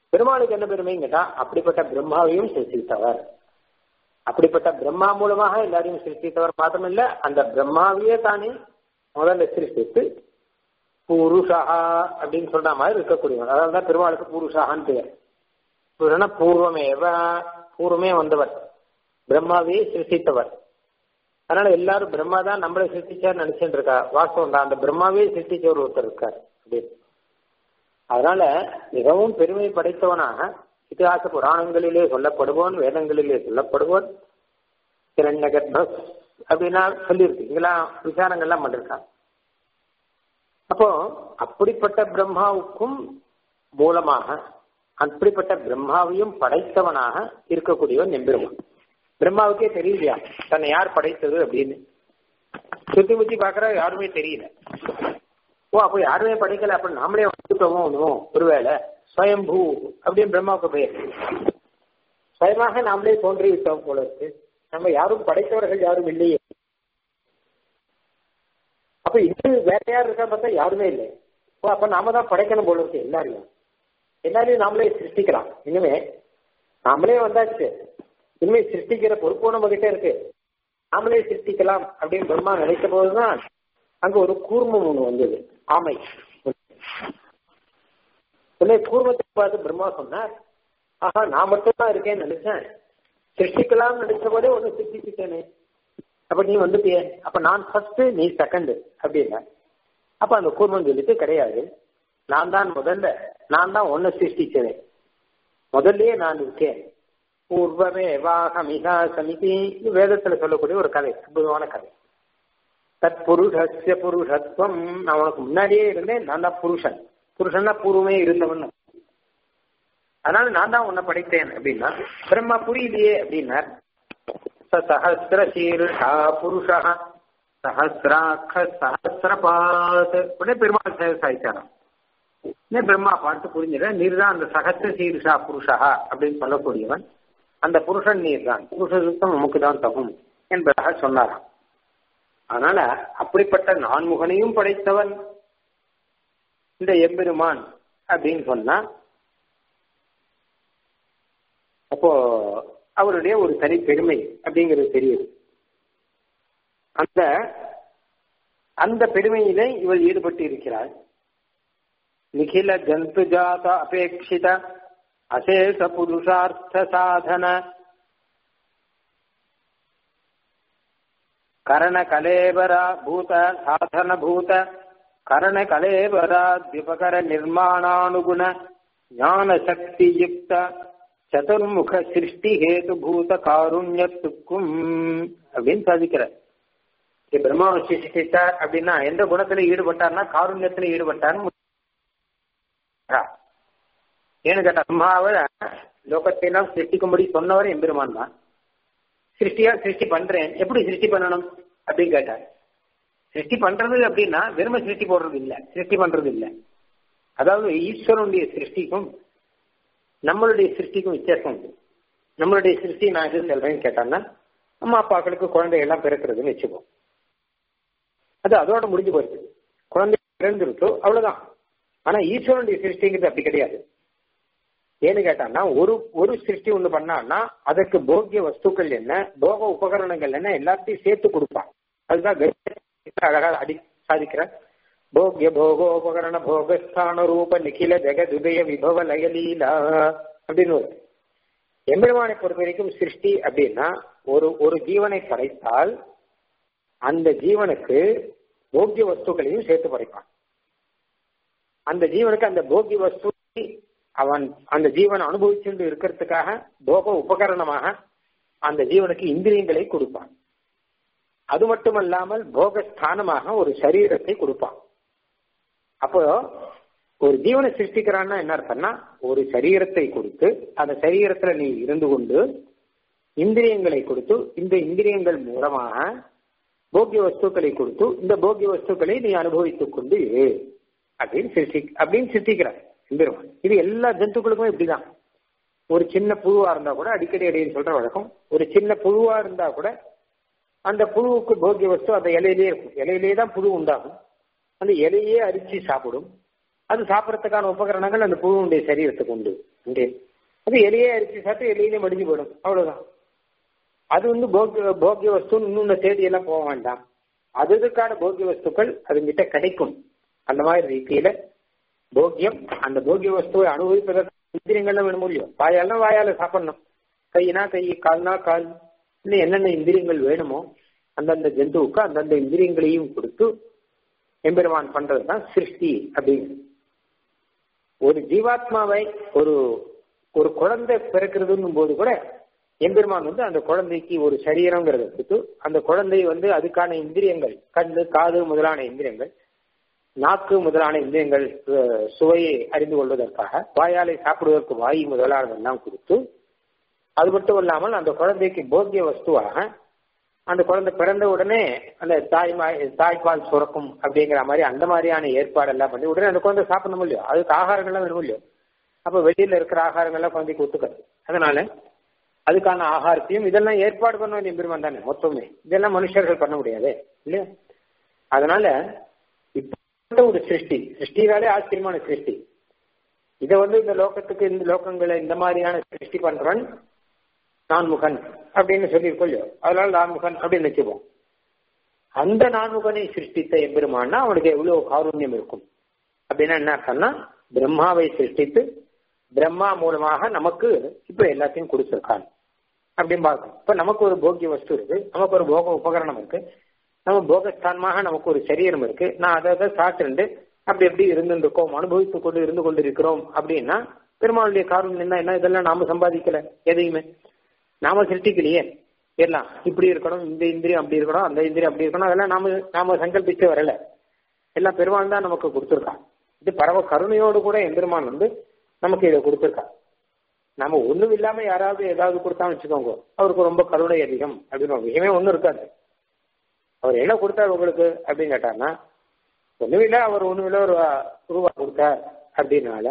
பெருமாளுக்கு என்ன பெருமைன்னு கேட்டா அப்படிப்பட்ட பிரம்மாவையும் சிருஷ்டித்தவர் அப்படிப்பட்ட பிரம்மா மூலமாக எல்லாரையும் சிருஷ்டித்தவர் மாத்திரமில்ல அந்த பிரம்மாவையே தானே முதல்ல சிருஷ்டித்து புருஷா அப்படின்னு சொல்ற மாதிரி இருக்கக்கூடியவர் அதாவது தான் பெருமாளுக்கு புருஷான்னு பெயர் புருஷனா பூர்வமேவ பூர்வமே வந்தவர் பிரம்மாவையே சிருஷ்டித்தவர் அதனால எல்லாரும் பிரம்மா தான் நம்மளை சிருஷ்டிச்சார் நினைச்சுட்டு இருக்கா வாஸ்தவம் தான் அந்த பிரம்மாவே சிருஷ்டிச்சவர் ஒருத்தர் இருக்கார் அப்படின்னு அதனால மிகவும் பெருமை படைத்தவனாக இதிகாச புராணங்களிலே சொல்லப்படுவோன் வேதங்களிலே சொல்லப்படுவோன் திரண்ய கர்ப்பஸ் அப்படின்னா சொல்லியிருக்கு இங்கெல்லாம் விசாரங்கள்லாம் பண்ணிருக்காங்க அப்போ அப்படிப்பட்ட பிரம்மாவுக்கும் மூலமாக அப்படிப்பட்ட பிரம்மாவையும் படைத்தவனாக இருக்கக்கூடியவன் எம்பெருமான் பிரம்மாவுக்கே தெரியலையா தன்னை யார் படைத்தது அப்படின்னு சுத்தி முத்தி பாக்குற யாருமே தெரியல ஓ அப்போ யாருமே படைக்கல அப்ப நாமளே வந்துட்டோமோ ஒன்றும் ஒருவேளை ஸ்வயம்பூ அப்படின்னு பிரம்மாவுக்கு பெயர் சுயமாக நாமளே தோன்றி விட்டோம் போல இருக்கு நம்ம யாரும் படைத்தவர்கள் யாரும் இல்லையே அப்ப இது வேற யார் இருக்கா பார்த்தா யாருமே இல்லை ஓ அப்ப நாம தான் படைக்கணும் போல இருக்கு எல்லாரையும் எல்லாரையும் நாமளே சிருஷ்டிக்கலாம் இனிமே நாமளே வந்தாச்சு இனிமே சிருஷ்டிக்கிற பொறுப்பு நம்ம கிட்ட இருக்கு நாமளே சிருஷ்டிக்கலாம் அப்படின்னு பிரம்மா நினைத்த போதுதான் அங்க ஒரு கூர்மம் ஒண்ணு வந்தது ஆமை உடனே கூர்மத்தை பார்த்து பிரம்மா சொன்னார் ஆஹா நான் மட்டும் தான் இருக்கேன்னு நினைச்சேன் சிருஷ்டிக்கலாம் நினைச்ச போதே ஒண்ணு சிருஷ்டிச்சுட்டேனே அப்ப நீ வந்துட்டியே அப்ப நான் ஃபர்ஸ்ட் நீ செகண்ட் அப்படின்னா அப்ப அந்த கூர்மம் சொல்லிட்டு கிடையாது நான் தான் முதல்ல நான் தான் ஒன்னு சிருஷ்டிச்சேன் முதல்லயே நான் இருக்கேன் பூர்வமே வாகமிகா சமிதி வேதத்துல சொல்லக்கூடிய ஒரு கதை அற்புதமான கதை தத் புருஷஸ்ய புருஷத்துவம் நான் உனக்கு முன்னாடியே இருந்தேன் நான் தான் புருஷன் புருஷன்னா பூர்வமே இருந்தவன் அதனால நான் தான் உன்னை படைத்தேன் அப்படின்னா பிரம்மா புரியலையே அப்படின்னார் சஹசிர சீர்ஷா புருஷா சஹசிராக்க சஹசிரபாத் உடனே பெருமாள் சாய்ச்சாராம் உடனே பிரம்மா பார்த்து புரிஞ்சிட நீர் தான் அந்த சகசிர சீர்ஷா புருஷா அப்படின்னு சொல்லக்கூடியவன் அந்த புருஷன் நீர் தான் புருஷ சுத்தம் நமக்கு தான் தகும் என்பதாக சொன்னாராம் அதனால அப்படிப்பட்ட நான்முகனையும் படைத்தவன் இந்த எம்பெருமான் அப்படின்னு சொன்னா அப்போ அவருடைய ஒரு தனி பெருமை அப்படிங்கிறது தெரியுது அந்த அந்த பெருமையிலே இவள் ஈடுபட்டு இருக்கிறாள் நிகில ஜந்து ஜாத அபேட்சித அசேஷ புருஷார்த்த சாதன கரண கலேபர பூத சாதன பூத கரண கலேபராத்யுபகர நிர்மாணானுகுண ஞான சக்தி யுக்த சதுர்முக சிருஷ்டி ஹேது பூத காருண்யத்துக்கும் அப்படின்னு சாதிக்கிறார் பிரம்மாவை சிருஷ்டித்தார் அப்படின்னா எந்த குணத்துல ஈடுபட்டார்னா காருண்யத்துல ஈடுபட்டார் ஏன்னு கேட்டா பிரம்மாவை லோகத்தை எல்லாம் சிருஷ்டிக்கும்படி சொன்னவர் எம்பெருமான் தான் சிருஷ்டியா சிருஷ்டி பண்றேன் எப்படி சிருஷ்டி பண்ணணும் அப்படின்னு கேட்டார் சிருஷ்டி பண்றது அப்படின்னா வெறும சிருஷ்டி போடுறது இல்ல சிருஷ்டி பண்றது இல்ல அதாவது ஈஸ்வரனுடைய சிருஷ்டிக்கும் நம்மளுடைய சிருஷ்டிக்கும் வித்தியாசம் உண்டு நம்மளுடைய சிருஷ்டி நான் எது சொல்றேன்னு கேட்டாங்கன்னா அம்மா அப்பாக்களுக்கு குழந்தை எல்லாம் பிறக்கிறதுன்னு வச்சுப்போம் அது அதோட முடிஞ்சு போயிருக்கு குழந்தை பிறந்துருச்சோ அவ்வளவுதான் ஆனா ஈஸ்வரனுடைய சிருஷ்டிங்கிறது அப்படி கிடையாது ஏன்னு கேட்டான்னா ஒரு ஒரு சிருஷ்டி ஒண்ணு பண்ணான்னா அதற்கு போக்கிய வஸ்துக்கள் என்ன போக உபகரணங்கள் என்ன எல்லாத்தையும் சேர்த்து கொடுப்பான் அதுதான் அழகா அடி சாதிக்கிற போக்ய போகோபகரண போகஸ்தான ரூப நிகில ஜெகதுதய விபவ லயலீலா அப்படின்னு ஒரு எம்பெருமானை பொறுத்த வரைக்கும் சிருஷ்டி அப்படின்னா ஒரு ஒரு ஜீவனை படைத்தால் அந்த ஜீவனுக்கு போக்கிய வஸ்துக்களையும் சேர்த்து படைப்பான் அந்த ஜீவனுக்கு அந்த போக்கிய வஸ்து அவன் அந்த ஜீவன் அனுபவிச்சுட்டு இருக்கிறதுக்காக போக உபகரணமாக அந்த ஜீவனுக்கு இந்திரியங்களை கொடுப்பான் அது மட்டுமல்லாமல் போகஸ்தானமாக ஒரு சரீரத்தை கொடுப்பான் அப்போ ஒரு ஜீவனை சிருஷ்டிக்கிறான்னா என்ன அர்த்தம்னா ஒரு சரீரத்தை கொடுத்து அந்த சரீரத்துல நீ இருந்து கொண்டு இந்திரியங்களை கொடுத்து இந்த இந்திரியங்கள் மூலமாக போக்கிய வஸ்துக்களை கொடுத்து இந்த போக்கிய வஸ்துக்களை நீ அனுபவித்துக் கொண்டு இரு அப்படின்னு சிருஷ்டி அப்படின்னு சிருஷ்டிக்கிறார் எம்பெருமான் இது எல்லா ஜந்துக்களுக்கும் இப்படிதான் ஒரு சின்ன புழுவா இருந்தா கூட அடிக்கடி அடின்னு சொல்ற வழக்கம் ஒரு சின்ன புழுவா இருந்தா கூட அந்த புழுவுக்கு போக்கிய வஸ்து அந்த இலையிலேயே இருக்கும் இலையிலேயே தான் புழு உண்டாகும் அந்த இலையே அரிச்சு சாப்பிடும் அது சாப்பிடறதுக்கான உபகரணங்கள் அந்த புழுவுடைய சரீரத்துக்கு உண்டு உண்டு அது எலியே அரிசி சாப்பிட்டு எலியிலே மடிஞ்சு போயிடும் அவ்வளவுதான் அது வந்து போக்கிய போக்கிய வஸ்து இன்னொன்னு தேடி எல்லாம் போக வேண்டாம் அது இதுக்கான போக்கிய வஸ்துக்கள் அதுங்கிட்ட கிடைக்கும் அந்த மாதிரி ரீதியில போக்கியம் அந்த போக்கிய வஸ்துவை அனுபவிப்பதற்கு இந்திரியங்கள்லாம் வேணும் இல்லையோ வாயாலாம் வாயால சாப்பிடணும் கையினா கை கால்னா கால் இன்னும் என்னென்ன இந்திரியங்கள் வேணுமோ அந்தந்த ஜந்துவுக்கு அந்தந்த இந்திரியங்களையும் கொடுத்து எம்பெருமான் பண்றதுதான் சிருஷ்டி அப்படிங்கிறது ஒரு ஜீவாத்மாவை ஒரு ஒரு குழந்தை பிறக்கிறதுன்னும் போது கூட எம்பெருமான் வந்து அந்த குழந்தைக்கு ஒரு சரீரங்கிறத கொடுத்து அந்த குழந்தை வந்து அதுக்கான இந்திரியங்கள் கண்ணு காது முதலான இந்திரியங்கள் நாக்கு முதலான இந்திரியங்கள் அஹ், சுவையை அறிந்து கொள்வதற்காக வாயாலை சாப்பிடுவதற்கு வாய் முதலானதெல்லாம் கொடுத்து அது மட்டும் இல்லாமல் அந்த குழந்தைக்கு போக்கிய வஸ்துவாக அந்த குழந்தை பிறந்த உடனே அந்த தாய்மாய் தாய்ப்பால் சுரக்கும் அப்படிங்கிற மாதிரி அந்த மாதிரியான ஏற்பாடெல்லாம் பண்ணி உடனே அந்த குழந்தை சாப்பிடணும் இல்லையோ அதுக்கு ஆகாரங்கள்லாம் வேணும் இல்லையோ அப்ப வெளியில இருக்கிற ஆகாரங்கள்லாம் குழந்தைக்கு ஒத்துக்காது அதனால அதுக்கான ஆகாரத்தையும் இதெல்லாம் ஏற்பாடு பண்ண வேண்டிய பெருமான் தானே மொத்தமே இதெல்லாம் மனுஷர்கள் பண்ண முடியாது இல்லையா அதனால இப்ப ஒரு சிருஷ்டி சிருஷ்டினாலே ஆச்சரியமான சிருஷ்டி இதை வந்து இந்த லோகத்துக்கு இந்த லோகங்களை இந்த மாதிரியான சிருஷ்டி பண்றவன் நான்முகன் அப்படின்னு சொல்லியிருக்கோம் இல்லையோ அதனால நான்முகன் அப்படின்னு வச்சுப்போம் அந்த நான்முகனை சிருஷ்டித்த எம்பெருமான்னா அவனுக்கு எவ்வளவு காருண்யம் இருக்கும் அப்படின்னா என்ன அர்த்தம்னா பிரம்மாவை சிருஷ்டித்து பிரம்மா மூலமாக நமக்கு இப்ப எல்லாத்தையும் கொடுத்திருக்கான் அப்படின்னு பார்க்கணும் இப்ப நமக்கு ஒரு போக்கிய வஸ்து இருக்கு நமக்கு ஒரு போக உபகரணம் இருக்கு நம்ம போகஸ்தானமாக நமக்கு ஒரு சரீரம் இருக்கு நான் அதை அதை சாப்பிட்டு அப்படி எப்படி இருந்து இருக்கோம் அனுபவித்து கொண்டு இருந்து கொண்டு இருக்கிறோம் அப்படின்னா பெருமாளுடைய காரணம் என்ன இதெல்லாம் நாம சம்பாதிக்கல எதையுமே நாம சிருஷ்டிக்கலையே எல்லாம் இப்படி இருக்கணும் இந்த இந்திரியம் அப்படி இருக்கணும் அந்த இந்திரியம் அப்படி இருக்கணும் அதெல்லாம் நாம நாம சங்கல்பிச்சு வரல எல்லாம் பெருமாள் தான் நமக்கு கொடுத்துருக்கான் இது பரவ கருணையோடு கூட எம்பெருமான் வந்து நமக்கு இதை கொடுத்துருக்கான் நம்ம ஒண்ணும் இல்லாம யாராவது ஏதாவது கொடுத்தான்னு வச்சுக்கோங்க அவருக்கு ரொம்ப கருணை அதிகம் அப்படின்னு ஒரு விஷயமே ஒண்ணும் இருக்காது அவர் என்ன கொடுத்தார் உங்களுக்கு அப்படின்னு கேட்டார்னா ஒண்ணும் இல்ல அவர் ஒண்ணும் இல்ல ஒரு ரூபா கொடுத்தார் அப்படின்னால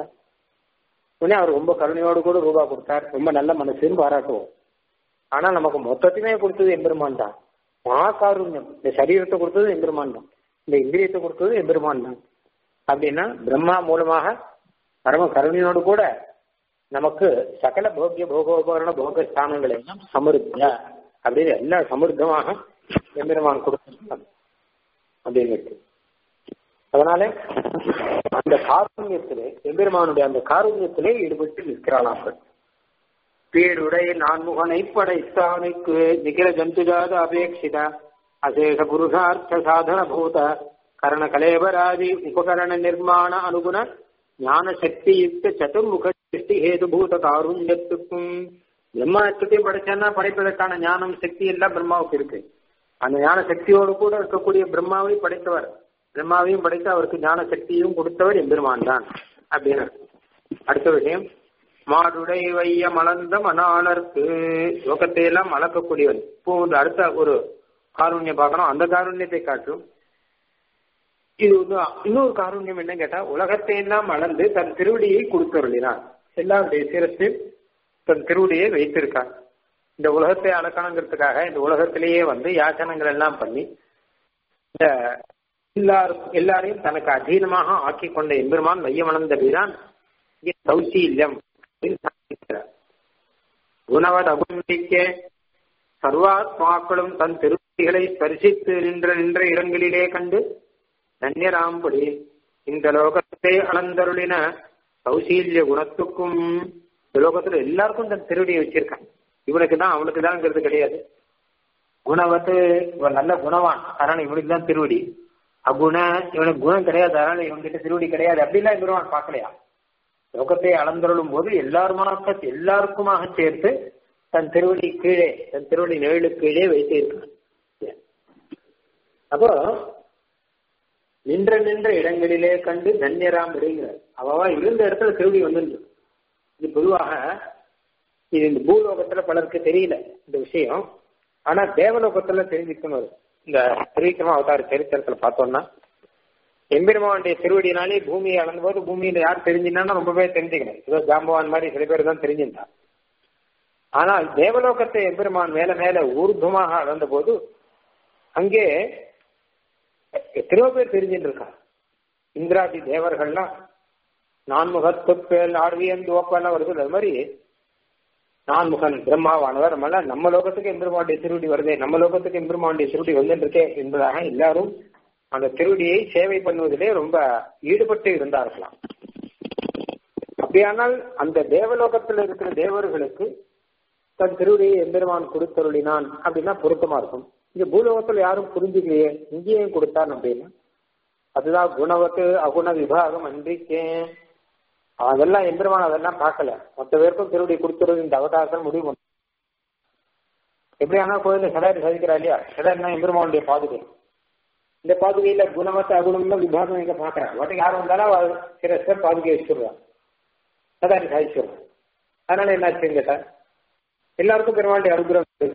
உடனே அவர் ரொம்ப கருணையோடு கூட ரூபா கொடுத்தார் ரொம்ப நல்ல மனசுன்னு பாராட்டுவோம் ஆனா நமக்கு மொத்தத்தையுமே கொடுத்தது எம்பெருமான் தான் மகாகாருண்யம் இந்த சரீரத்தை கொடுத்தது எம்பெருமான் தான் இந்த இந்திரியத்தை கொடுத்தது எம்பெருமான் தான் அப்படின்னா பிரம்மா மூலமாக பரம கருணையோடு கூட நமக்கு சகல போக்கிய போகோபகரண போக ஸ்தானங்களை எல்லாம் சமருத்த அப்படின்னு எல்லாம் சமருத்தமாக எம்பெருமான் கொடுத்திருக்கான் அப்படிங்கிறது அதனால அந்த காருண்யத்திலே எம்பெருமானுடைய அந்த காருண்யத்திலே ஈடுபட்டு நிற்கிறாளாம் பேருடை நான்முகனை படைத்தானுக்கு நிகிர ஜந்துஜாத அபேட்சித அசேஷ புருஷார்த்த சாதன பூத கரண கலேபராதி உபகரண நிர்மாண அனுகுண ஞான சக்தி யுக்த சதுர்முக சிருஷ்டி ஹேதுபூத காருண்யத்துக்கும் பிரம்மா எத்தத்தையும் படைச்சான்னா படைப்பதற்கான ஞானம் சக்தி எல்லாம் பிரம்மாவுக்கு இருக்கு அந்த ஞான சக்தியோடு கூட இருக்கக்கூடிய பிரம்மாவை படைத்தவர் பிரம்மாவையும் படைத்து அவருக்கு ஞான சக்தியும் கொடுத்தவர் எம்பெருமான் தான் அப்படின்னு அடுத்த விஷயம் மாடுடை வைய மலர்ந்த மணாளர்க்கு லோகத்தை எல்லாம் மலக்கக்கூடியவன் இப்போ வந்து அடுத்த ஒரு காருண்யம் பார்க்கணும் அந்த காருண்யத்தை காட்டும் இது வந்து இன்னொரு காருண்யம் என்ன கேட்டா உலகத்தை எல்லாம் மலர்ந்து தன் திருவடியை கொடுத்தருளினார் எல்லாருடைய சிரசு தன் திருவடியை வைத்திருக்கார் இந்த உலகத்தை அளக்கணுங்கிறதுக்காக இந்த உலகத்திலேயே வந்து யாச்சனங்கள் எல்லாம் பண்ணி இந்த எல்லாருக்கும் எல்லாரையும் தனக்கு அதீனமாக ஆக்கி கொண்ட எம்பெருமான் மையமணந்த வீரான் சௌசீல்யம் குணவத் அகுண்டிக்க சர்வாத்மாக்களும் தன் திருப்திகளை ஸ்பரிசித்து நின்ற நின்ற இடங்களிலே கண்டு தன்யராம்படி இந்த லோகத்தை அளந்தருளின சௌசீல்ய குணத்துக்கும் இந்த லோகத்துல எல்லாருக்கும் தன் திருவடியை வச்சிருக்கான் இவனுக்கு தான் அவனுக்கு தான்ங்கிறது கிடையாது குணவத்து இவன் நல்ல குணவான் அதனால இவனுக்கு தான் திருவடி அகுண இவனுக்கு குணம் கிடையாது அதனால இவன்கிட்ட திருவடி கிடையாது அப்படிலாம் இவருவான் பார்க்கலையா லோகத்தை அளந்தருளும் போது எல்லாருமாக எல்லாருக்குமாக சேர்த்து தன் திருவடி கீழே தன் திருவடி நிழலுக்கு கீழே வைத்து இருக்கான் அப்போ நின்ற நின்ற இடங்களிலே கண்டு தன்யராம் அப்படிங்கிறார் அவவா இருந்த இடத்துல திருவடி வந்து இது பொதுவாக இது இந்த பூலோகத்துல பலருக்கு தெரியல இந்த விஷயம் ஆனா தேவலோகத்துல தெரிஞ்சுக்கணும் இந்த திருவிக்ரம அவதார சரித்திரத்துல பார்த்தோம்னா எம்பெருமானுடைய திருவடினாலே பூமியை அளந்த போது பூமியில யார் தெரிஞ்சினா ரொம்பவே தெரிஞ்சுக்கணும் ஏதோ ஜாம்பவான் மாதிரி சில பேர் தான் தெரிஞ்சிருந்தா ஆனால் தேவலோகத்தை எம்பெருமான் மேல மேல ஊர்துவமாக அளந்த போது அங்கே எத்தனையோ பேர் தெரிஞ்சுட்டு இருக்கா இந்திராதி தேவர்கள்லாம் நான்முகத்துப்பேல் ஆர்வியன் துவப்பெல்லாம் வருது அது மாதிரி நான்முகன் பிரம்மாவானவர் நம்மள நம்ம லோகத்துக்கு எம்பெருமாண்டிய திருவடி வருதே நம்ம லோகத்துக்கு எம்பெருமாண்டிய திருவடி வந்துருக்கே என்பதாக எல்லாரும் அந்த திருவடியை சேவை பண்ணுவதிலே ரொம்ப ஈடுபட்டு இருந்தார்களாம் அப்படியானால் அந்த தேவலோகத்தில் இருக்கிற தேவர்களுக்கு தன் திருவடியை எம்பெருமான் கொடுத்தருளினான் அப்படின்னா பொருத்தமா இருக்கும் இங்க பூலோகத்துல யாரும் புரிஞ்சுக்கலையே இங்கேயும் கொடுத்தான் அப்படின்னா அதுதான் குணவத்து அகுண விபாகம் அன்றிக்கே அதெல்லாம் எம்பெருமான் அதெல்லாம் பார்க்கல மொத்த பேருக்கும் திருவடி கொடுத்துருவது இந்த அவதாரத்தில் முடிவு பண்ண எப்படி ஆனா கோயில சடாரி சாதிக்கிறா இல்லையா சடாரினா எம்பெருமானுடைய பாதுகை இந்த பாதுகையில குணமத்த அகுணம்னு விபாகம் எங்க பாக்குறேன் வாட்டுக்கு யார் வந்தாலும் அவ சில பேர் பாதுகை வச்சுருவான் சடாரி சாதிச்சிருவான் அதனால என்னாச்சுன்னு கேட்டா எல்லாருக்கும் பெருமாளுடைய அனுகிரகம்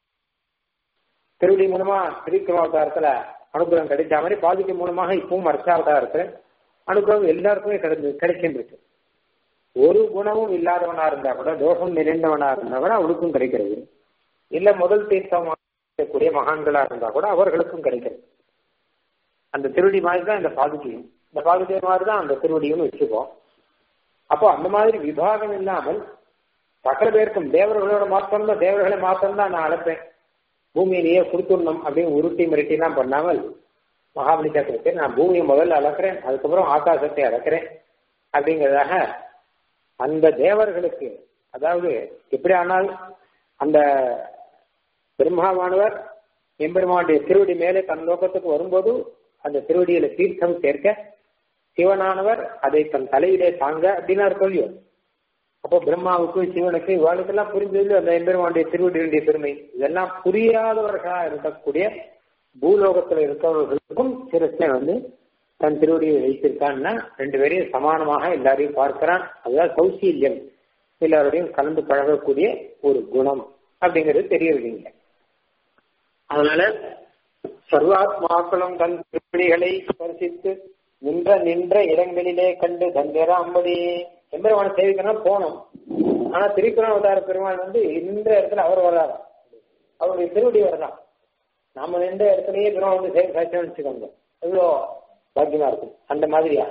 திருவடி மூலமா திரிக்கிரமாவதாரத்துல அனுகிரகம் கிடைச்ச மாதிரி பாதுகை மூலமாக இப்பவும் அர்ச்சாவதாரத்துல அனுகிரகம் எல்லாருக்குமே கிடைச்சு கிடைக்கின்றது ஒரு குணமும் இல்லாதவனா இருந்தா கூட தோஷம் நிறைந்தவனா இருந்தா கூட அவனுக்கும் கிடைக்கிறது இல்ல முதல் தீர்த்தமாக மகான்களா இருந்தா கூட அவர்களுக்கும் கிடைக்கிறது அந்த திருவடி மாதிரி தான் இந்த பாதுகையும் இந்த பாதுகை மாதிரி தான் அந்த திருவடியும் வச்சுப்போம் அப்போ அந்த மாதிரி விபாகம் இல்லாமல் சகல பேருக்கும் தேவர்களோட மாத்திரம் தான் தேவர்களை மாத்திரம் தான் நான் அழைப்பேன் பூமியிலேயே கொடுத்துடணும் அப்படின்னு உருட்டி மிரட்டிலாம் பண்ணாமல் மகாபலி சக்கரத்தை நான் பூமியை முதல்ல அளக்கிறேன் அதுக்கப்புறம் ஆகாசத்தை அளக்கிறேன் அப்படிங்கிறதாக அந்த தேவர்களுக்கு அதாவது எப்படி ஆனால் அந்த பிரம்மாவானவர் எம்பெருமானுடைய திருவடி மேலே தன் லோகத்துக்கு வரும்போது அந்த திருவடியில தீர்த்தம் சேர்க்க சிவனானவர் அதை தன் தலையிலே தாங்க அப்படின்னு சொல்லியோ அப்போ பிரம்மாவுக்கு சிவனுக்கு இவாளுக்கெல்லாம் புரிஞ்சது அந்த எம்பெருமானுடைய திருவடியுடைய பெருமை இதெல்லாம் புரியாதவர்களா இருக்கக்கூடிய பூலோகத்துல இருக்கிறவர்களுக்கும் சிறுத்தை வந்து தன் திருவடியை வைத்திருக்கான்னா ரெண்டு பேரையும் சமானமாக எல்லாரையும் பார்க்கிறான் அதுதான் கௌசீல்யம் எல்லாரோடையும் கலந்து பழகக்கூடிய ஒரு குணம் அப்படிங்கிறது தெரியவில்லைங்க அதனால சர்வாத்மாக்களும் தன் திருவடிகளை ஸ்பர்சித்து நின்ற நின்ற இடங்களிலே கண்டு தந்திராம்படி எம்பெருமான சேவிக்கணும் போனோம் ஆனா திருக்குறள் அவதார பெருமாள் வந்து இந்த இடத்துல அவர் வர்றாராம் அவருடைய திருவடி வரலாம் நாம நின்ற இடத்துலயே பெருமாள் வந்து சேவை சாட்சியம் வச்சுக்கோங்க எவ்வளோ பாக்கியமா இருக்கும் அந்த மாதிரியாக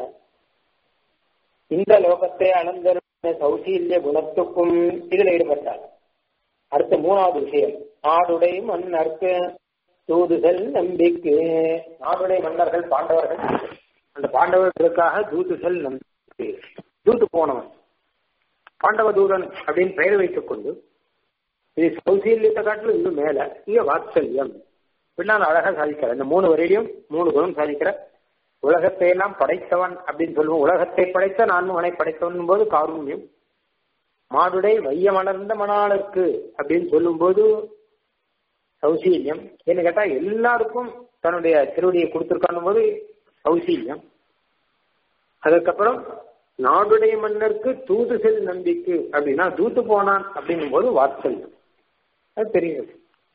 இந்த லோகத்தை அளந்த சௌசீல்ய குணத்துக்கும் இதுல ஈடுபட்டார் அடுத்த மூணாவது விஷயம் நாடுடை மன்னர்க்கு தூதுகள் நம்பிக்கை நாடுடை மன்னர்கள் பாண்டவர்கள் அந்த பாண்டவர்களுக்காக தூதுகள் நம்பிக்கை தூத்து போனவன் பாண்டவ தூதன் அப்படின்னு பெயர் வைத்துக் கொண்டு இது சௌசீல்யத்தை காட்டிலும் இன்னும் மேல இங்க வாத்சல்யம் இப்படிலாம் அழகா சாதிக்கிற இந்த மூணு வரையிலையும் மூணு குணம் சாதிக்கிற உலகத்தை எல்லாம் படைத்தவன் அப்படின்னு சொல்லுவோம் உலகத்தை படைத்த நான்முகனை படைத்தவன் போது காருண்யம் மாடுடை வையமலர்ந்த மணாளருக்கு அப்படின்னு சொல்லும்போது சௌசீல்யம் என்ன கேட்டா எல்லாருக்கும் தன்னுடைய திருவடியை கொடுத்திருக்கான் போது சௌசீல்யம் அதுக்கப்புறம் நாடுடைய மன்னருக்கு தூது செல் நம்பிக்கை அப்படின்னா தூத்து போனான் அப்படிங்கும் போது வாத்சல்யம் அது தெரியுது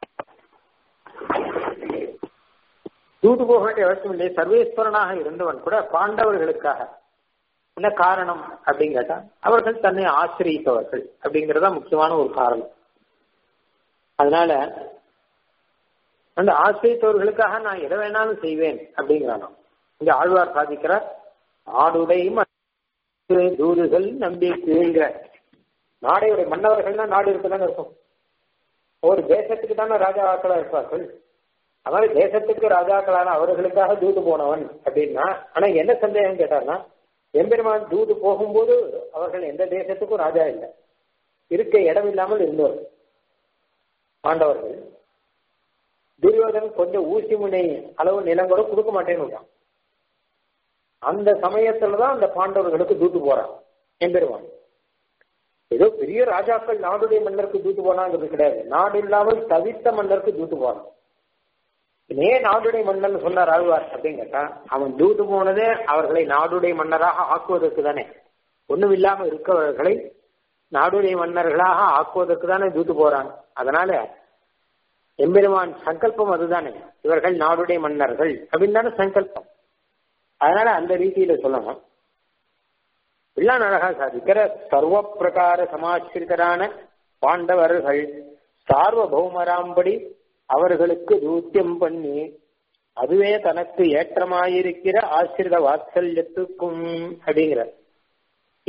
தூது போக வேண்டிய அவசியம் இல்லை சர்வேஸ்வரனாக இருந்தவன் கூட பாண்டவர்களுக்காக என்ன காரணம் அப்படின்னு கேட்டா அவர்கள் தன்னை ஆசிரியப்பவர்கள் அப்படிங்கறதா முக்கியமான ஒரு காரணம் அதனால அந்த ஆசிரியத்தவர்களுக்காக நான் எதை வேணாலும் செய்வேன் அப்படிங்கிறானோ இங்க ஆழ்வார் சாதிக்கிறார் ஆடுடை தூதுகள் நம்பிக்கைங்கிற நாடையுடைய மன்னவர்கள்னா நாடு இருக்குதானே இருக்கும் ஒரு தேசத்துக்கு தானே ராஜாக்களா இருப்பார்கள் அதாவது தேசத்துக்கு ராஜாக்களான அவர்களுக்காக தூது போனவன் அப்படின்னா ஆனா என்ன சந்தேகம் கேட்டார்னா எம்பெருமான் தூது போகும்போது அவர்கள் எந்த தேசத்துக்கும் ராஜா இல்லை இருக்க இடம் இல்லாமல் இருந்தவர் பாண்டவர்கள் துரியோதன் கொஞ்சம் ஊசி முனை அளவு நிலம் கூட கொடுக்க மாட்டேன்னு அந்த சமயத்துலதான் அந்த பாண்டவர்களுக்கு தூத்து போறான் எம்பெருமான் ஏதோ பெரிய ராஜாக்கள் நாடுடைய மன்னருக்கு தூத்து போனாங்கிறது கிடையாது நாடு இல்லாமல் தவித்த மன்னருக்கு தூத்து போறான் ஏன் நாடுடைய மன்னன் சொன்னார் ஆழ்வார் அப்படின்னு கேட்டா அவன் தூது போனதே அவர்களை நாடுடைய மன்னராக ஆக்குவதற்கு தானே ஒண்ணும் இல்லாம இருக்கவர்களை நாடுடைய மன்னர்களாக ஆக்குவதற்கு தானே தூத்து போறான் அதனால எம்பெருமான் சங்கல்பம் அதுதானே இவர்கள் நாடுடைய மன்னர்கள் அப்படின்னு தானே சங்கல்பம் அதனால அந்த ரீதியில சொல்லணும் எல்லாம் அழகா சாதிக்கிற சர்வ பிரகார சமாசிரிதரான பாண்டவர்கள் சார்வபௌமராம்படி அவர்களுக்கு தூத்தியம் பண்ணி அதுவே தனக்கு ஏற்றமாயிருக்கிற ஆசிரித வாத்சல்யத்துக்கும் அப்படிங்கிற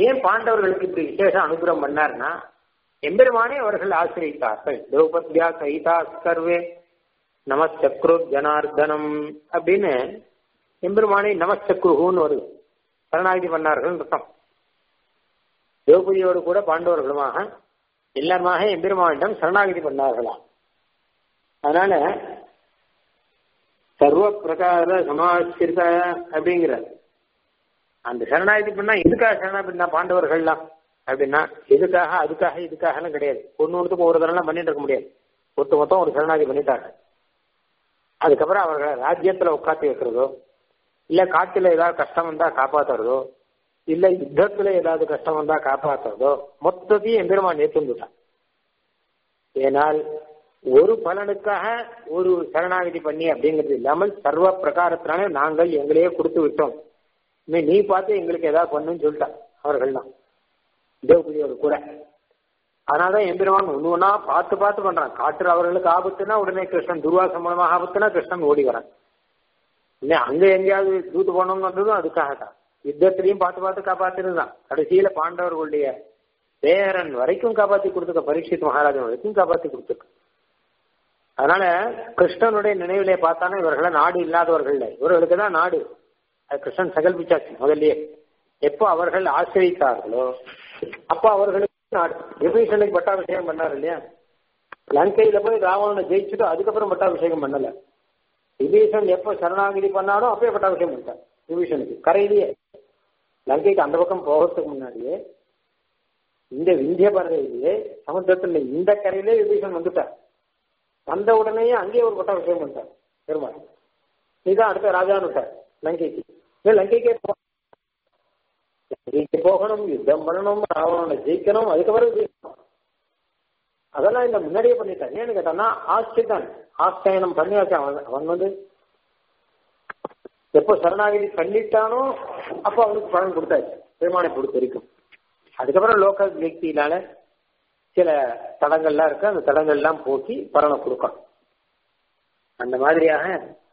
ஏன் பாண்டவர்களுக்கு இப்படி விசேஷ அனுகிரகம் பண்ணார்னா எம்பெருமானே அவர்கள் ஆசிரியித்தார்கள் திரௌபதியா சகிதா சர்வே நமச்சக்ரு ஜனார்தனம் அப்படின்னு எம்பெருமானை நமச்சக்ருன்னு வருது சரணாகதி பண்ணார்கள் அர்த்தம் திரௌபதியோடு கூட பாண்டவர்களுமாக எல்லாருமாக எம்பெருமானிடம் சரணாகதி பண்ணார்களாம் அதனால சர்வ பிரகார சமாசிரித அப்படிங்கிறார் அந்த சரணாகதி பண்ணா எதுக்காக சரணாகதி பண்ணா பாண்டவர்கள்லாம் அப்படின்னா எதுக்காக அதுக்காக இதுக்காகலாம் கிடையாது ஒன்று ஒன்றுக்கு ஒரு தரம் பண்ணிட்டு இருக்க முடியாது ஒட்டு மொத்தம் ஒரு சரணாகதி பண்ணிட்டாங்க அதுக்கப்புறம் அவர்களை ராஜ்யத்துல உட்காந்து வைக்கிறதோ இல்ல காட்டுல ஏதாவது கஷ்டம் வந்தா காப்பாத்துறதோ இல்ல யுத்தத்துல ஏதாவது கஷ்டம் வந்தா காப்பாத்துறதோ மொத்தத்தையும் எம்பெருமான் ஏற்றுந்துட்டான் ஏனால் ஒரு பலனுக்காக ஒரு சரணாகதி பண்ணி அப்படிங்கிறது இல்லாமல் சர்வ பிரகாரத்தினால நாங்கள் எங்களையே கொடுத்து விட்டோம் நீ பார்த்து எங்களுக்கு ஏதாவது பண்ணுன்னு சொல்லிட்டான் அவர்கள் தான் தேவபுரியோடு கூட அதனாலதான் எம்பெருமான் ஒண்ணு ஒன்னா பார்த்து பார்த்து பண்றான் காட்டுற அவர்களுக்கு ஆபத்துனா உடனே கிருஷ்ணன் துர்வாச மூலமாக ஆபத்துனா கிருஷ்ணன் ஓடி வரான் இல்லை அங்க எங்கேயாவது தூத்து போனோம்ன்றதும் அதுக்காக தான் யுத்தத்திலையும் பார்த்து பார்த்து காப்பாத்திருந்தான் கடைசியில பாண்டவர்களுடைய பேரன் வரைக்கும் காப்பாத்தி கொடுத்துருக்க பரீட்சித் மகாராஜன் வரைக்கும் காப்பாத்தி கொடுத்துருக்க அதனால கிருஷ்ணனுடைய நினைவிலே பார்த்தானே இவர்கள நாடு இல்லாதவர்கள் இவர்களுக்கு தான் நாடு அது கிருஷ்ணன் சகல்பிச்சாச்சு முதல்லயே எப்போ அவர்கள் ஆசிரியித்தார்களோ அப்போ அவர்களுக்கு நாடு விபீஷனுக்கு பட்டாபிஷேகம் பண்ணார் இல்லையா லங்கையில போய் ராவணனை ஜெயிச்சுட்டு அதுக்கப்புறம் பட்டாபிஷேகம் பண்ணல விபீஷன் எப்போ சரணாகிதி பண்ணாலும் அப்பயே பட்டாபிஷேகம் பண்ணிட்டார் விபீஷனுக்கு கரையிலேயே லங்கைக்கு அந்த பக்கம் போகிறதுக்கு முன்னாடியே இந்த விந்திய பறவையிலேயே சமுத்திரத்துல இந்த கரையிலே விபீஷன் வந்துட்டார் வந்த உடனேயே அங்கேயே ஒரு பட்டாபிஷேகம் பண்ணிட்டார் பெருமாள் இதுதான் அடுத்த ராஜான்னு விட்டார் லங்கைக்கு லங்கைக்கே லங்கைக்கு போகணும் யுத்தம் பண்ணணும் ராவணனை ஜெயிக்கணும் அதுக்கப்புறம் ஜெயிக்கணும் அதெல்லாம் இந்த முன்னாடியே பண்ணிட்டான் ஏன்னு கேட்டான்னா ஆஸ்திதான் ஆஸ்தாயனம் பண்ணியாச்சு அவன் அவன் வந்து எப்போ சரணாகிதி பண்ணிட்டானோ அப்போ அவனுக்கு பலன் கொடுத்தாச்சு பெருமானை பொறுத்த வரைக்கும் அதுக்கப்புறம் லோக்கல் வியக்தியினால சில தடங்கள்லாம் இருக்கு அந்த தடங்கள்லாம் போக்கி பலனை கொடுக்கணும் அந்த மாதிரியாக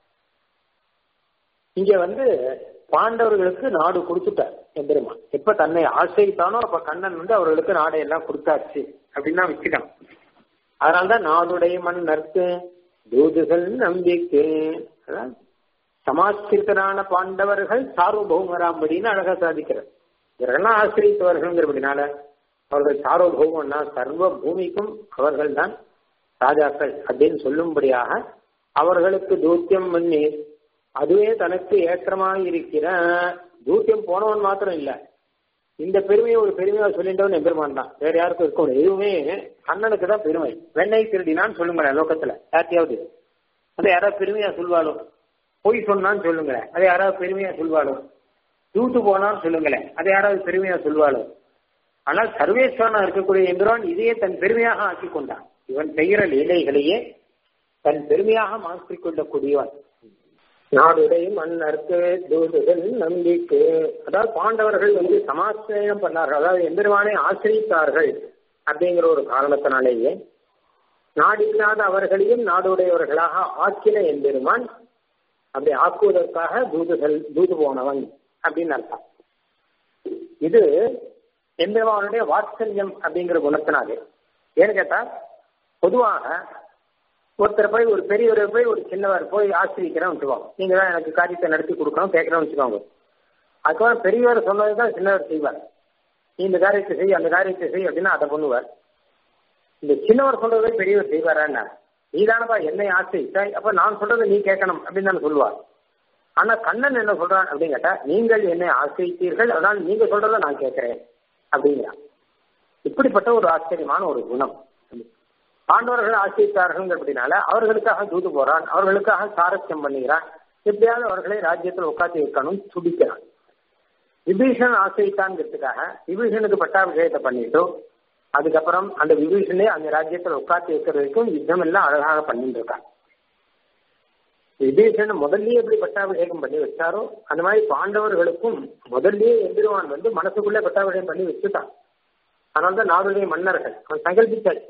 இங்க வந்து பாண்டவர்களுக்கு நாடு கொடுத்துட்டார் எம்பெருமான் எப்ப தன்னை ஆசிரித்தானோ அப்ப கண்ணன் வந்து அவர்களுக்கு நாடை எல்லாம் கொடுத்தாச்சு அப்படின்னு தான் வச்சுக்கணும் அதனால்தான் நாடுடைய மன்னர்க்கு தூதுகள் நம்பிக்கை அதான் சமாஸ்கிருத்தரான பாண்டவர்கள் சார்வபௌமராம்படின்னு அழகா சாதிக்கிறார் இவர்கள்லாம் ஆசிரியத்தவர்கள்ங்கிறபடினால அவர்கள் சார்வபௌமன்னா சர்வ பூமிக்கும் அவர்கள் தான் ராஜாக்கள் அப்படின்னு சொல்லும்படியாக அவர்களுக்கு தூத்தியம் பண்ணி அதுவே தனக்கு ஏற்றமாக இருக்கிற தூத்தியம் போனவன் மாத்திரம் இல்ல இந்த பெருமையை ஒரு பெருமையா சொல்லிட்டவன் எம்பெருமான் தான் வேற யாருக்கும் இருக்க முடியாது எதுவுமே கண்ணனுக்கு தான் பெருமை வெண்ணெய் திருடினான்னு சொல்லுங்களேன் லோகத்துல யார்த்தையாவது அதை யாராவது பெருமையா சொல்வாளோ பொய் சொன்னான்னு சொல்லுங்களேன் அதை யாராவது பெருமையா சொல்வாளோ தூத்து போனான்னு சொல்லுங்களேன் அதை யாராவது பெருமையா சொல்வாளோ ஆனால் சர்வேஸ்வரனா இருக்கக்கூடிய எம்பெருமான் இதையே தன் பெருமையாக ஆக்கி கொண்டான் இவன் செய்கிற லீலைகளையே தன் பெருமையாக மாற்றிக் கொள்ளக்கூடியவன் நாடுடைய மன்னர்க்கு தூதுகள் நம்பிக்கை அதாவது பாண்டவர்கள் வந்து சமாசிரியம் பண்ணார்கள் அதாவது எம்பெருமானை ஆசிரித்தார்கள் அப்படிங்கிற ஒரு காரணத்தினாலேயே நாடு இல்லாத அவர்களையும் நாடுடையவர்களாக ஆக்கின எம்பெருமான் அப்படி ஆக்குவதற்காக தூதுகள் தூது போனவன் அப்படின்னு அர்த்தம் இது எம்பெருமானுடைய வாத்சல்யம் அப்படிங்கிற குணத்தினாலே ஏன்னு கேட்டா பொதுவாக ஒருத்தர் போய் ஒரு பெரியவர் போய் ஒரு சின்னவர் போய் ஆசிரிக்கிறேன் வச்சுக்கோங்க நீங்க தான் எனக்கு காரியத்தை நடத்தி கொடுக்கணும் கேட்கறேன்னு வச்சுக்கோங்க அதுக்கப்புறம் பெரியவர் சொன்னது தான் சின்னவர் செய்வார் நீ இந்த காரியத்தை செய் அந்த காரியத்தை செய் அப்படின்னா அதை பண்ணுவார் இந்த சின்னவர் சொல்றதை பெரியவர் செய்வாரான்னா நீ தானப்பா என்னை ஆசிரித்தாய் அப்ப நான் சொல்றதை நீ கேட்கணும் அப்படின்னு தானே சொல்லுவார் ஆனா கண்ணன் என்ன சொல்றான் அப்படின்னு கேட்டா நீங்கள் என்னை ஆசிரித்தீர்கள் அதனால் நீங்க சொல்றதை நான் கேட்கிறேன் அப்படிங்கிறான் இப்படிப்பட்ட ஒரு ஆச்சரியமான ஒரு குணம் பாண்டவர்கள் ஆசிரித்தார்கள் அப்படின்னால அவர்களுக்காக தூது போறான் அவர்களுக்காக சாரஸ்யம் பண்ணுகிறான் எப்படியாவது அவர்களை ராஜ்யத்தில் உட்காந்து வைக்கணும் துடிக்கிறான் விபீஷன் ஆசிரித்தான்ங்கிறதுக்காக விபீஷனுக்கு பட்டாபிஷேகத்தை பண்ணிட்டு அதுக்கப்புறம் அந்த விபீஷனே அந்த ராஜ்யத்தில் உட்காந்து வைக்கிற வரைக்கும் யுத்தம் எல்லாம் அழகாக பண்ணிட்டு இருக்காங்க விபீஷன் முதல்லயே எப்படி பட்டாபிஷேகம் பண்ணி வச்சாரோ அந்த மாதிரி பாண்டவர்களுக்கும் முதல்லயே எந்திரவான் வந்து மனசுக்குள்ளே பட்டாபிஷேகம் பண்ணி வச்சுட்டான் அதனால்தான் நாடுடைய மன்னர்கள் அவன் சங்கல்பித்தாச்சு